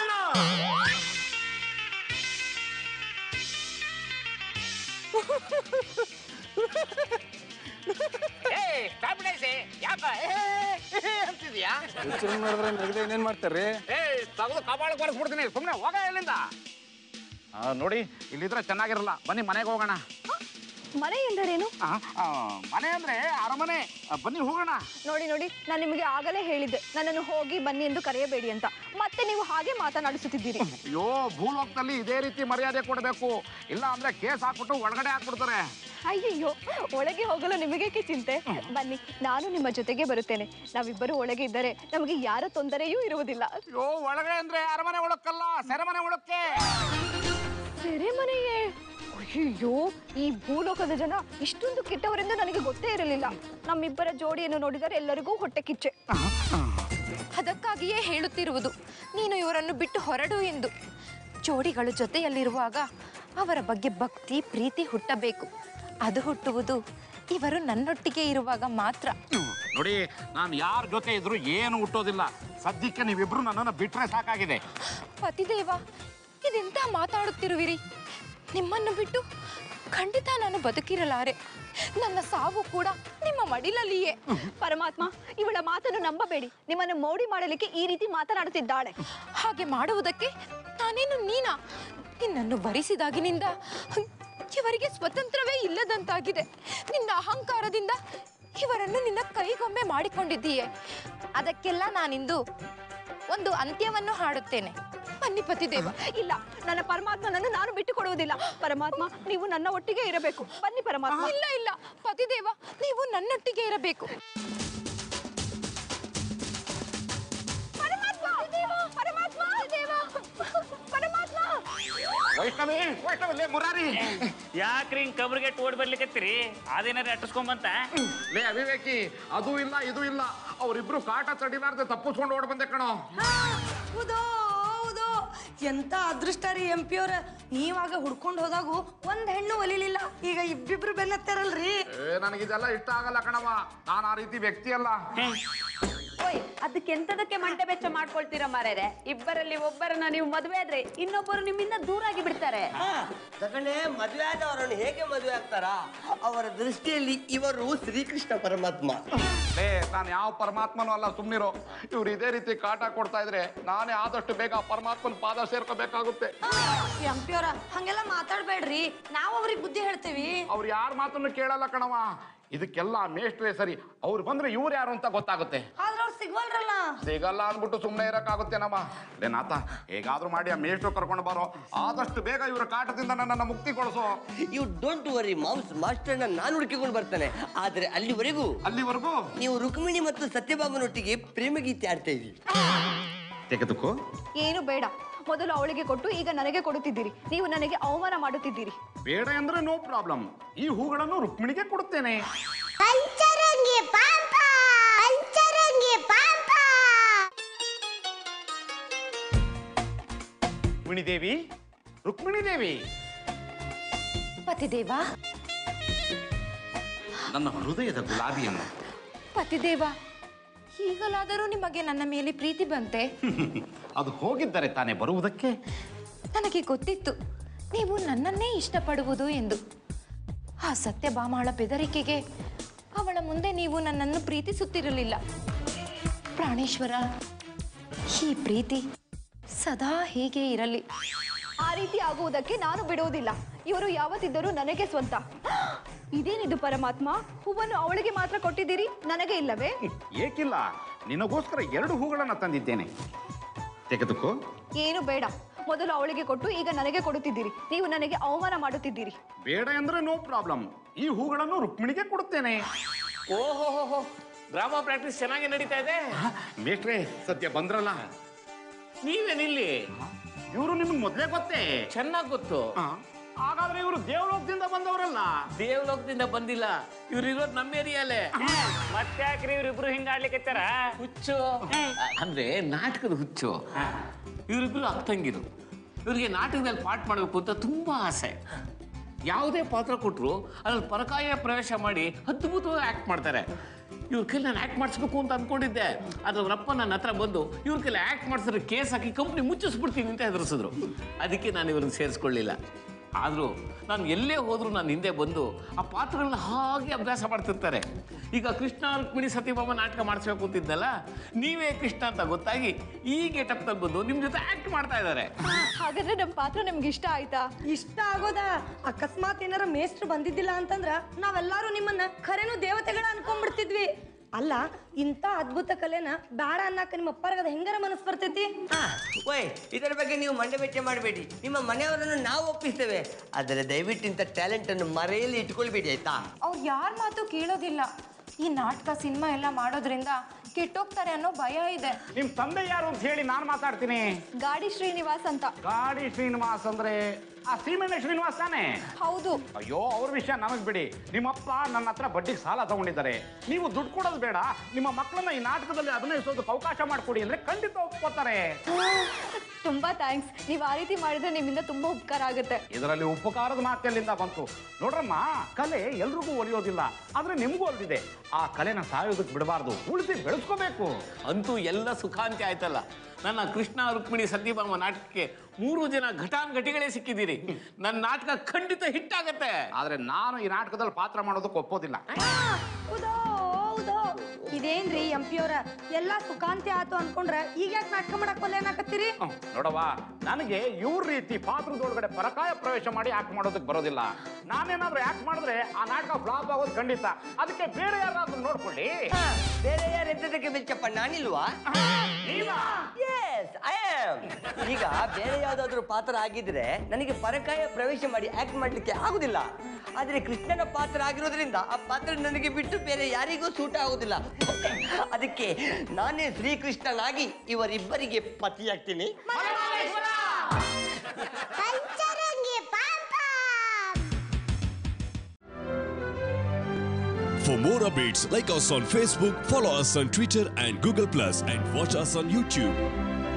Speaker 2: ಅಂತಿದ್ಯಾ
Speaker 3: ಮಾಡಿದ್ರೆ ನೆಗದೆ ಏನೇನ್ ಮಾಡ್ತಾರ್ರಿ
Speaker 2: ಏ ತಗದು ಕಬಾಳ ಬರ್ಸ್ಬಿಡ್ತೀನಿ ಸುಮ್ಮನೆ ಹೋಗ ಎಲ್ಲಿಂದ ಆ, ನೋಡಿ ಇಲ್ಲಿದ್ರೆ ಚೆನ್ನಾಗಿರಲ್ಲ ಬನ್ನಿ ಮನೆಗೆ ಹೋಗೋಣ
Speaker 9: ಮನೆ ಎಂದರೇನು
Speaker 2: ಆ, ಆ, ಮನೆ ಅಂದ್ರೆ ಅರಮನೆ ಆ, ಬನ್ನಿ ಹೋಗೋಣ
Speaker 9: ನೋಡಿ ನೋಡಿ ನಾನು ನಿಮಗೆ ಆಗಲೇ ಹೇಳಿದ್ದೆ ನನ್ನನ್ನು ಹೋಗಿ ಬನ್ನಿ ಎಂದು ಕರೆಯಬೇಡಿ ಅಂತ ಮತ್ತೆ ನೀವು ಹಾಗೆ ಮಾತನಾಡಿಸುತ್ತಿದ್ದೀರಿ
Speaker 2: ಅಯ್ಯೋ ಭೂಲೋಕದಲ್ಲಿ ಇದೇ ರೀತಿ ಮರ್ಯಾದೆ ಕೊಡಬೇಕು ಇಲ್ಲ ಅಂದ್ರೆ ಕೇಸ್ ಹಾಕ್ಬಿಟ್ಟು ಒಳಗಡೆ ಹಾಕ್ಬಿಡ್ತಾರೆ
Speaker 9: ಅಯ್ಯಯ್ಯೋ ಒಳಗೆ ಹೋಗಲು ನಿಮಗೇಕೆ ಚಿಂತೆ ಬನ್ನಿ ನಾನು ನಿಮ್ಮ ಜೊತೆಗೆ ಬರುತ್ತೇನೆ ನಾವಿಬ್ಬರು ಒಳಗೆ ಇದ್ದರೆ ನಮಗೆ ಯಾರ ತೊಂದರೆಯೂ ಇರುವುದಿಲ್ಲ
Speaker 2: ಅಯ್ಯೋ ಒಳಗಡೆ ಅಂದ್ರೆ ಅರಮನೆ ಒಳಕ್ಕಲ್ಲ ಸೆರೆಮನೆ ಒಳಕ್ಕೆ
Speaker 9: ಸೆರೆಮನೆಯೇ ಅಯ್ಯೋ ಈ ಭೂಲೋಕದ ಜನ ಇಷ್ಟೊಂದು ಕೆಟ್ಟವರೆಂದು ನನಗೆ ಗೊತ್ತೇ ಇರಲಿಲ್ಲ ನಮ್ಮಿಬ್ಬರ ಜೋಡಿಯನ್ನು ನೋಡಿದರೆ ಎಲ್ಲರಿಗೂ ಹೊಟ್ಟೆ ಕಿಚ್ಚೆ
Speaker 7: ಅದಕ್ಕಾಗಿಯೇ ಹೇಳುತ್ತಿರುವುದು ನೀನು ಇವರನ್ನು ಬಿಟ್ಟು ಹೊರಡು ಎಂದು ಜೋಡಿಗಳು ಜೊತೆಯಲ್ಲಿರುವಾಗ ಅವರ ಬಗ್ಗೆ ಭಕ್ತಿ ಪ್ರೀತಿ ಹುಟ್ಟಬೇಕು ಅದು ಹುಟ್ಟುವುದು ಇವರು ನನ್ನೊಟ್ಟಿಗೆ ಇರುವಾಗ ಮಾತ್ರ
Speaker 2: ನೋಡಿ ನಾನು ಯಾರ ಜೊತೆ ಇದ್ರು ಏನು ಹುಟ್ಟೋದಿಲ್ಲ ಸದ್ಯಕ್ಕೆ ನೀವಿಬ್ರು ನನ್ನನ್ನು ಬಿಟ್ರೆ ಸಾಕಾಗಿದೆ
Speaker 7: ಪತಿದೇವ ಇದೆಂತ ಮಾತಾಡುತ್ತಿರುವಿರಿ ನಿಮ್ಮನ್ನು ಬಿಟ್ಟು ಖಂಡಿತ ನಾನು ಬದುಕಿರಲಾರೆ ನನ್ನ ಸಾವು ಕೂಡ ನಿಮ್ಮ ಮಡಿಲಲ್ಲಿಯೇ
Speaker 9: ಪರಮಾತ್ಮ ಇವಳ ಮಾತನ್ನು ನಂಬಬೇಡಿ ನಿಮ್ಮನ್ನು ಮೋಡಿ ಮಾಡಲಿಕ್ಕೆ ಈ ರೀತಿ ಮಾತನಾಡುತ್ತಿದ್ದಾಳೆ
Speaker 7: ಹಾಗೆ ಮಾಡುವುದಕ್ಕೆ ನಾನೇನು ನೀನಾ ನಿನ್ನನ್ನು ಭರಿಸಿದಾಗಿನಿಂದ ಇವರಿಗೆ ಸ್ವತಂತ್ರವೇ ಇಲ್ಲದಂತಾಗಿದೆ ನಿನ್ನ ಅಹಂಕಾರದಿಂದ ಇವರನ್ನು ನಿನ್ನ ಕೈಗೊಮ್ಮೆ ಮಾಡಿಕೊಂಡಿದ್ದೀಯೆ ಅದಕ್ಕೆಲ್ಲ ನಾನಿಂದು ಒಂದು ಅಂತ್ಯವನ್ನು ಹಾಡುತ್ತೇನೆ ಬನ್ನಿ ಪತಿದೇವ
Speaker 9: ಇಲ್ಲ ನನ್ನ ಪರಮಾತ್ಮನನ್ನು ನಾನು ಬಿಟ್ಟು ಕೊಡುವುದಿಲ್ಲ ಪರಮಾತ್ಮ ನೀವು ನನ್ನ ಒಟ್ಟಿಗೆ ಇರಬೇಕು ಬನ್ನಿ ಪರಮಾತ್ಮ
Speaker 7: ಇಲ್ಲ ಇಲ್ಲ ಪತಿದೇವ ನೀವು ನನ್ನೊಟ್ಟಿಗೆ ಇರಬೇಕು
Speaker 9: ಪರಮಾತ್ಮ ಪರಮಾತ್ಮ ಪರಮಾತ್ಮ
Speaker 2: ವೈಷ್ಣವಿ ವೈಷ್ಣವಿ ಲೇ ಮುರಾರಿ
Speaker 1: ಯಾಕ್ರಿ ಹಿಂಗ್ ಕಬ್ರಿಗೆ ಓಡ್ ಬರ್ಲಿಕ್ಕತ್ತೀರಿ ಅದೇನಾರ ಅಟ್ಟಿಸ್ಕೊಂಬಂತ
Speaker 2: ಲೇ ಅವಿವೇಕಿ ಅದು ಇಲ್ಲ ಇದು ಇಲ್ಲ ಅವರಿಬ್ರು ಕಾಟ ತಡಿಲಾರ್ದೆ ತಪ್ಪಿಸ್ಕೊಂಡು ಓಡ್ ಬಂದೆ ಕಣೋ
Speaker 4: ಹೌದು ಹೌದು ಎಂತ ಅದೃಷ್ಟ ರೀ ಎಂ ಪಿ ಅವ್ರ ನೀವಾಗ ಹುಡ್ಕೊಂಡು ಹೋದಾಗು ಒಂದ್ ಹೆಣ್ಣು ಒಲಿಲಿಲ್ಲ ಈಗ ಇಬ್ಬಿಬ್ರು ಬೆನ್ನತ್ತಾರಲ್ರಿ
Speaker 2: ಏ ನನಗಿದೆಲ್ಲ ಇಷ್ಟ ಆಗಲ್ಲ ಕಣವ ನಾನು ಆ ರೀತಿ ವ್ಯಕ್ತಿ ಅಲ್ಲ
Speaker 5: ಓಯ್ ಅದಕ್ಕೆ ಎಂತದಕ್ಕೆ ಮಂಟೆ ಬೆಚ್ಚ ಮಾಡ್ಕೊಳ್ತೀರಾ ಮಾರೇರೆ ಇಬ್ಬರಲ್ಲಿ ಒಬ್ಬರನ್ನ ನೀವು ಮದುವೆ ಆದ್ರೆ ಇನ್ನೊಬ್ಬರು ನಿಮ್ಮಿಂದ ದೂರ ಆಗಿ ಬಿಡ್ತಾರೆ
Speaker 6: ತಗೊಂಡೆ ಮದುವೆ ಆದವರನ್ನು ಹೇಗೆ ಮದುವೆ ಆಗ್ತಾರಾ ಅವರ ದೃಷ್ಟಿಯಲ್ಲಿ ಇವರು ಶ್ರೀಕೃಷ್ಣ ಪರಮಾತ್ಮ
Speaker 2: ಲೇ ನಾನು ಯಾವ ಪರಮಾತ್ಮನೂ ಅಲ್ಲ ಸುಮ್ನಿರೋ ಇವ್ರು ಇದೇ ರೀತಿ ಕಾಟ ಕೊಡ್ತಾ ಇದ್ರೆ ನಾನೇ ಆದಷ್ಟು ಬೇಗ ಆ ಪರಮಾತ್ಮನ ಪಾದ ಸೇರ್ಕೋಬೇಕಾಗುತ್ತೆ
Speaker 4: ಎಂ ಪಿ ಅವ್ರ ಹಂಗೆಲ್ಲ ಮಾತಾಡ್ಬೇಡ್ರಿ ನಾವ್ ಅವ್ರಿಗೆ ಬುದ್ಧಿ ಹೇಳ್ತೇವಿ
Speaker 2: ಅವ್ರು ಯಾರ ಮಾತನ್ನು ಕೇಳಲ್ಲ ಕಣವ ಇದಕ್ಕೆಲ್ಲ ಮೇಷ್ಟ್ರೇ ಸರಿ ಅವ್ರು ಬಂದ್ರೆ ಇವ್ರು ಯಾರು ಅಂತ ಗೊತ್ತಾಗುತ್ತೆ
Speaker 4: ಆದ್ರ ಅವ್ರು ಸಿಗ್ವಲ್ರಲ್ಲ
Speaker 2: ಸಿಗಲ್ಲ ಅಂದ್ಬಿಟ್ಟು ಸುಮ್ಮನೆ ಇರಕ್ಕಾಗುತ್ತೆ ನಮ್ಮ ಲೇ ನಾಥ ಹೇಗಾದ್ರೂ ಮಾಡಿ ಆ ಮೇಷ್ಟ್ರು ಕರ್ಕೊಂಡು ಬರೋ ಆದಷ್ಟು ಬೇಗ ಇವ್ರ ಕಾಟದಿಂದ ನನ್ನನ್ನು ಮುಕ್ತಿಗೊಳಿಸೋ
Speaker 6: ಯು ಡೋಂಟ್ ವರಿ ಮಾಮ್ಸ್ ಮಾಸ್ಟರ್ನ ನಾನು ಹುಡುಕಿಕೊಂಡು ಬರ್ತಾನೆ ಆದರೆ ಅಲ್ಲಿವರೆಗೂ
Speaker 2: ಅಲ್ಲಿವರೆಗೂ
Speaker 6: ನೀವು ರುಕ್ಮಿಣಿ ಮತ್ತು ಸತ್ಯಭಾಮನೊಟ್ಟಿಗೆ ಪ್ರೇಮಗೀತೆ ಆಡ್ತಾ ಇದ್ದೀರಿ
Speaker 2: ತೆಗೆದುಕೋ
Speaker 9: ಏನು ಬೇಡ ಮೊದಲು ಅವಳಿಗೆ ಕೊಟ್ಟು ಈಗ ನನಗೆ ಕೊಡುತ್ತಿದ್ದೀರಿ ನೀವು ನನಗೆ ಅವಮಾನ ಮಾಡುತ್ತಿದ್ದೀರಿ
Speaker 2: ಬೇಡ ಅಂದ್ರೆ ನೋ ಪ್ರಾಬ್ಲಮ್ ಈ ಹೂಗಳನ್ನು ರುಕ್ಮಿಣಿಗೆ ಕೊಡುತ್ತೇನೆ
Speaker 10: ಪಂಚರಂಗಿ ಪಾಪ
Speaker 2: ರುಕ್ಮಿಣಿ ದೇವಿ ರುಕ್ಮಿಣಿ ದೇವಿ
Speaker 7: ಪತಿದೇವ
Speaker 2: ನನ್ನ ಹೃದಯದ ಗುಲಾಬಿಯನ್ನು
Speaker 7: ಪತಿದೇವ ಈಗಲಾದರೂ ನಿಮಗೆ ನನ್ನ ಮೇಲೆ ಪ್ರೀತಿ ಬಂತೆ
Speaker 2: ಅದು ಹೋಗಿದ್ದರೆ ತಾನೇ ಬರುವುದಕ್ಕೆ
Speaker 7: ನನಗೆ ಗೊತ್ತಿತ್ತು ನೀವು ನನ್ನನ್ನೇ ಇಷ್ಟಪಡುವುದು ಎಂದು ಆ ಸತ್ಯಭಾಮಾಳ ಬೆದರಿಕೆಗೆ ಅವಳ ಮುಂದೆ ನೀವು ನನ್ನನ್ನು ಪ್ರೀತಿಸುತ್ತಿರಲಿಲ್ಲ ಪ್ರಾಣೇಶ್ವರ ಈ ಪ್ರೀತಿ ಸದಾ ಹೀಗೆ ಇರಲಿ
Speaker 9: ಆ ರೀತಿ ಆಗುವುದಕ್ಕೆ ನಾನು ಬಿಡುವುದಿಲ್ಲ ಇವರು ಯಾವತ್ತಿದ್ದರೂ ನನಗೆ ಸ್ವಂತ ಇದೇನಿದು ಪರಮಾತ್ಮ ಹೂವನ್ನು ಅವಳಿಗೆ ಮಾತ್ರ ಕೊಟ್ಟಿದ್ದೀರಿ ನನಗೆ ಇಲ್ಲವೇ
Speaker 2: ಏಕಿಲ್ಲ ನಿನಗೋಸ್ಕರ ಎರಡು ಹೂಗಳನ್ನು ತಂದಿದ್ದೇನೆ ತೆಗೆದುಕೋ
Speaker 9: ಏನು ಬೇಡ ಮೊದಲು ಅವಳಿಗೆ ಕೊಟ್ಟು ಈಗ ನನಗೆ ಕೊಡುತ್ತಿದ್ದೀರಿ ನೀವು ನನಗೆ ಅವಮಾನ ಮಾಡುತ್ತಿದ್ದೀರಿ
Speaker 2: ಬೇಡ ಅಂದ್ರೆ ನೋ ಪ್ರಾಬ್ಲಮ್ ಈ ಹೂಗಳನ್ನು ರುಕ್ಮಿಣಿಗೆ ಕೊಡುತ್ತೇನೆ
Speaker 3: ಓಹೋ ಡ್ರಾಮಾ ಪ್ರಾಕ್ಟೀಸ್ ಚೆನ್ನಾಗಿ ನಡೀತಾ ಇದೆ
Speaker 2: ಮೇಷ್ಟ್ರೆ ಸದ್ಯ ಬಂದ್ರಲ್ಲ
Speaker 3: ನೀವೇನಿಲ್ಲಿ
Speaker 2: ಇವರು ನಿಮ್ಗೆ ಮೊದಲೇ ಗೊತ್ತೇ
Speaker 3: ಚೆನ್ನಾಗಿ ಗೊತ್ತು
Speaker 2: ಹಾಗಾದ್ರೆ ಇವರು ದೇವಲೋಕದಿಂದ ಬಂದವರಲ್ಲ
Speaker 3: ದೇವಲೋಕದಿಂದ ಬಂದಿಲ್ಲ ಇವ್ರು ಇರೋದು ನಮ್ಮ ಏರಿಯಾಲೇ
Speaker 1: ಮತ್ತೆ ಯಾಕ್ರಿ ಇವ್ರಿಬ್ರು ಹಿಂಗಾಡ್ಲಿಕ್ಕೆ
Speaker 3: ಹುಚ್ಚು ಅಂದ್ರೆ ನಾಟಕದ ಹುಚ್ಚು ಇವರಿಬ್ರು ಅಕ್ಕಂಗಿರು ಇವರಿಗೆ ನಾಟಕದಲ್ಲಿ ಪಾಠ ಮಾಡಬೇಕು ಅಂತ ತುಂಬಾ ಆಸೆ ಯಾವುದೇ ಪಾತ್ರ ಕೊಟ್ಟರು ಅದ್ರಲ್ಲಿ ಪರಕಾಯ ಪ್ರವೇಶ ಮಾಡಿ ಅದ್ಭುತವಾಗಿ ಆಕ್ಟ್ ಮಾಡ್ತಾರೆ ಇವ್ರ ಕೈಲಿ ನಾನು ಆಕ್ಟ್ ಮಾಡಿಸ್ಬೇಕು ಅಂತ ಅಂದ್ಕೊಂಡಿದ್ದೆ ಆದ್ರೆ ಅವ್ರಪ್ಪ ನನ್ನ ಹತ್ರ ಬಂದು ಇವ್ರ ಕೈಲಿ ಆಕ್ಟ್ ಮಾಡಿಸಿದ್ರೆ ಕೇಸ್ ಹಾಕಿ ಕಂಪ್ನಿ ಮುಚ್ಚಿಸ್ಬಿಡ್ತೀನಿ ಅಂತ ಹೆದರ್ಸಿದ್ರು ಅದಕ್ಕೆ ನಾನು ಇವ್ರನ್ನ ಸೇರಿಸ್ಕೊಳ್ಳಿಲ್ಲ ಆದರೂ ನಾನು ಎಲ್ಲೇ ಹೋದರೂ ನಾನು ಹಿಂದೆ ಬಂದು ಆ ಪಾತ್ರಗಳನ್ನ ಹಾಗೆ ಅಭ್ಯಾಸ ಮಾಡ್ತಿರ್ತಾರೆ ಈಗ ಕೃಷ್ಣ ರುಕ್ಮಿಣಿ ಸತ್ಯಭಾಮ ನಾಟಕ ಮಾಡಿಸ್ಬೇಕು ಅಂತಿದ್ದಲ್ಲ ನೀವೇ ಕೃಷ್ಣ ಅಂತ ಗೊತ್ತಾಗಿ ಈ ಗೆಟಪ್ನಲ್ಲಿ ಬಂದು ನಿಮ್ಮ ಜೊತೆ ಆಕ್ಟ್ ಮಾಡ್ತಾ ಇದ್ದಾರೆ
Speaker 9: ಹಾಗಾದ್ರೆ ನಮ್ಮ ಪಾತ್ರ ನಿಮ್ಗೆ ಇಷ್ಟ ಆಯ್ತಾ
Speaker 4: ಇಷ್ಟ ಆಗೋದ ಅಕಸ್ಮಾತ್ ಏನಾರ ಮೇಷ್ಟ್ರು ಬಂದಿದ್ದಿಲ್ಲ ಅಂತಂದ್ರ ನಾವೆಲ್ಲರೂ ನಿಮ್ಮನ್ನ ಖರೇನು ದೇವತೆಗಳ ಅನ್ಕೊಂಡ್ಬಿಡ್ತಿದ್ವಿ ಅಲ್ಲ ಇಂಥ ಅದ್ಭುತ ಕಲೆನ ಬೇಡ ಅನ್ನಕ ನಿಮ್ಮ ಅಪ್ಪರ್ಗದ ಹೆಂಗಾರ ಮನಸ್ಸು ಬರ್ತೈತಿ
Speaker 6: ಆ, ಓಯ್ ಇದರ ಬಗ್ಗೆ ನೀವು ಮಂಡೆ ವೆಚ್ಚ ಮಾಡಬೇಡಿ ನಿಮ್ಮ ಮನೆಯವರನ್ನು ನಾವು ಒಪ್ಪಿಸ್ತೇವೆ ಆದರೆ ದಯವಿಟ್ಟು ಇಂಥ ಟ್ಯಾಲೆಂಟ್ ಅನ್ನು ಮರೆಯಲ್ಲಿ ಇಟ್ಕೊಳ್ಬೇಡಿ ಆಯ್ತಾ
Speaker 7: ಅವ್ರು ಯಾರ ಮಾತು ಕೇಳೋದಿಲ್ಲ ಈ ನಾಟಕ ಸಿನಿಮಾ ಎಲ್ಲ ಮಾಡೋದ್ರಿಂದ ಕೆಟ್ಟೋಗ್ತಾರೆ ಅನ್ನೋ ಭಯ ಇದೆ
Speaker 2: ನಿಮ್ ತಂದೆ ಯಾರು ಅಂತ ಹೇಳಿ ನಾನು ಮಾತಾಡ್ತೀನಿ
Speaker 9: ಗಾಡಿ ಶ್ರೀನಿವಾಸ್ ಅಂತ
Speaker 2: ಗಾಡಿ ಶ್ರೀನಿವಾಸ್ ಅಂದ್ರೆ ಆ ಸೀಮೆಣ್ಣೆ ಶ್ರೀನಿವಾಸ್ ತಾನೇ
Speaker 9: ಹೌದು
Speaker 2: ಅಯ್ಯೋ ಅವ್ರ ವಿಷಯ ನಮಗ್ ಬಿಡಿ ನಿಮ್ಮಪ್ಪ ನನ್ನ ಹತ್ರ ಬಡ್ಡಿಗೆ ಸಾಲ ತಗೊಂಡಿದ್ದಾರೆ ನೀವು ದುಡ್ಡು ಕೊಡೋದು ಬೇಡ ನಿಮ್ಮ ಮಕ್ಕಳನ್ನ ಈ ನಾಟಕದಲ್ಲಿ ಅಭಿನಯಿಸೋದಕ್ಕೆ ಅವಕಾಶ ಮಾಡಿಕೊಡಿ ಅಂದ್ರೆ ಖಂಡಿತ ಒಪ್ಕೋತಾರೆ
Speaker 9: ತುಂಬಾ ಥ್ಯಾಂಕ್ಸ್ ನೀವು ಆ ರೀತಿ ಮಾಡಿದ್ರೆ ನಿಮ್ಮಿಂದ ತುಂಬಾ ಉಪಕಾರ ಆಗುತ್ತೆ
Speaker 2: ಇದರಲ್ಲಿ ಉಪಕಾರದ ಮಾತೆಲ್ಲಿಂದ ಬಂತು ನೋಡ್ರಮ್ಮ ಕಲೆ ಎಲ್ರಿಗೂ ಒಲಿಯೋದಿಲ್ಲ ಆದ್ರೆ ನಿಮ್ಗೂ ಒಲಿದಿದೆ ಆ ಕಲೆನ ಸಾಯೋದಕ್ಕೆ ಬಿಡಬಾರ್ದು ಉಳಿಸಿ ಬೆಳೆಸ್ಕೋಬೇಕು
Speaker 3: ಅಂತೂ ಎಲ್ಲ ಸುಖಾಂತಿ ಆಯ್ತಲ್ಲ ನನ್ನ ಕೃಷ್ಣ ರುಕ್ಮಿಣಿ ಸತ್ಯಭಾಮ ನಾಟಕಕ್ಕೆ ಮೂರು ಜನ ಘಟಾನುಘಟಿಗಳೇ ಸಿಕ್ಕಿದ್ದೀರಿ ನನ್ನ ನಾಟಕ ಖಂಡಿತ ಹಿಟ್ ಆಗತ್ತೆ
Speaker 2: ಆದ್ರೆ ನಾನು ಈ ನಾಟಕದಲ್ಲಿ ಪಾತ್ರ ಮಾಡೋದಕ್ಕೆ ಒಪ್ಪೋದಿಲ್ಲ
Speaker 4: ಹೌದೋ ಹೌದೋ ಇದೇನ್ರಿ ಎಂ ಪಿ ಅವ್ರ ಎಲ್ಲಾ ಸುಖಾಂತಿ ಆತು ಅನ್ಕೊಂಡ್ರ ಈಗ ಯಾಕೆ ನಾಟಕ ಮಾಡಕ್ ಒಲ್ಲೆ ಏನಾಕತ್ತೀರಿ
Speaker 2: ಹ್ಮ್, ನೋಡವ್ವ ನನಗೆ ಇವ್ರ ರೀತಿ ಪಾತ್ರದೊಳಗಡೆ ಪರಕಾಯ ಪ್ರವೇಶ ಮಾಡಿ ಆಕ್ಟ್ ಮಾಡೋದಕ್ಕೆ ಬರೋದಿಲ್ಲ ನಾನೇನಾದ್ರೂ ಆಕ್ಟ್ ಮಾಡಿದ್ರೆ ಆ ನಾಟಕ ಫ್ಲಾಪ್ ಆಗೋದು ಖಂಡಿತ ಅದಕ್ಕೆ ಬೇರೆ ಯಾರಾದ್ರೂ ನೋಡ್ಕೊಳ್ಳಿ
Speaker 6: ಆ, ಬೇರೆ ಯಾರು ಎಂತದಕ್ಕೆ ಬೆಚ್ಚಪ್ಪ ನಾನಿಲ್ವಾ ಎಸ್ ಐ ಆಮ್ ಈಗ ಬೇರೆ ಯಾವ್ದಾದ್ರು ಪಾತ್ರ ಆಗಿದ್ರೆ ನನಗೆ ಪರಕಾಯ ಪ್ರವೇಶ ಮಾಡಿ ಆಕ್ಟ್ ಮಾಡ್ಲಿಕ್ಕೆ ಆಗುದಿಲ್ಲ ಆದ್ರೆ ಕೃಷ್ಣನ ಪಾತ್ರ ಆಗಿರೋದ್ರಿಂದ ಆ ಪಾತ್ರ ನನಗೆ ಬಿಟ್ಟು ಬೇರೆ ಯಾರಿಗೂ ಸೂಟ ಆಗುದಿಲ್ಲ ಅದಕ್ಕೆ ನಾನೇ ಶ್ರೀಕೃಷ್ಣನಾಗಿ ಇವರಿಬ್ಬರಿಗೆ ಪತಿಯಾಗ್ತೀನಿ
Speaker 10: For more updates, like us on Facebook, follow us on Twitter and Google Plus, and watch us on YouTube.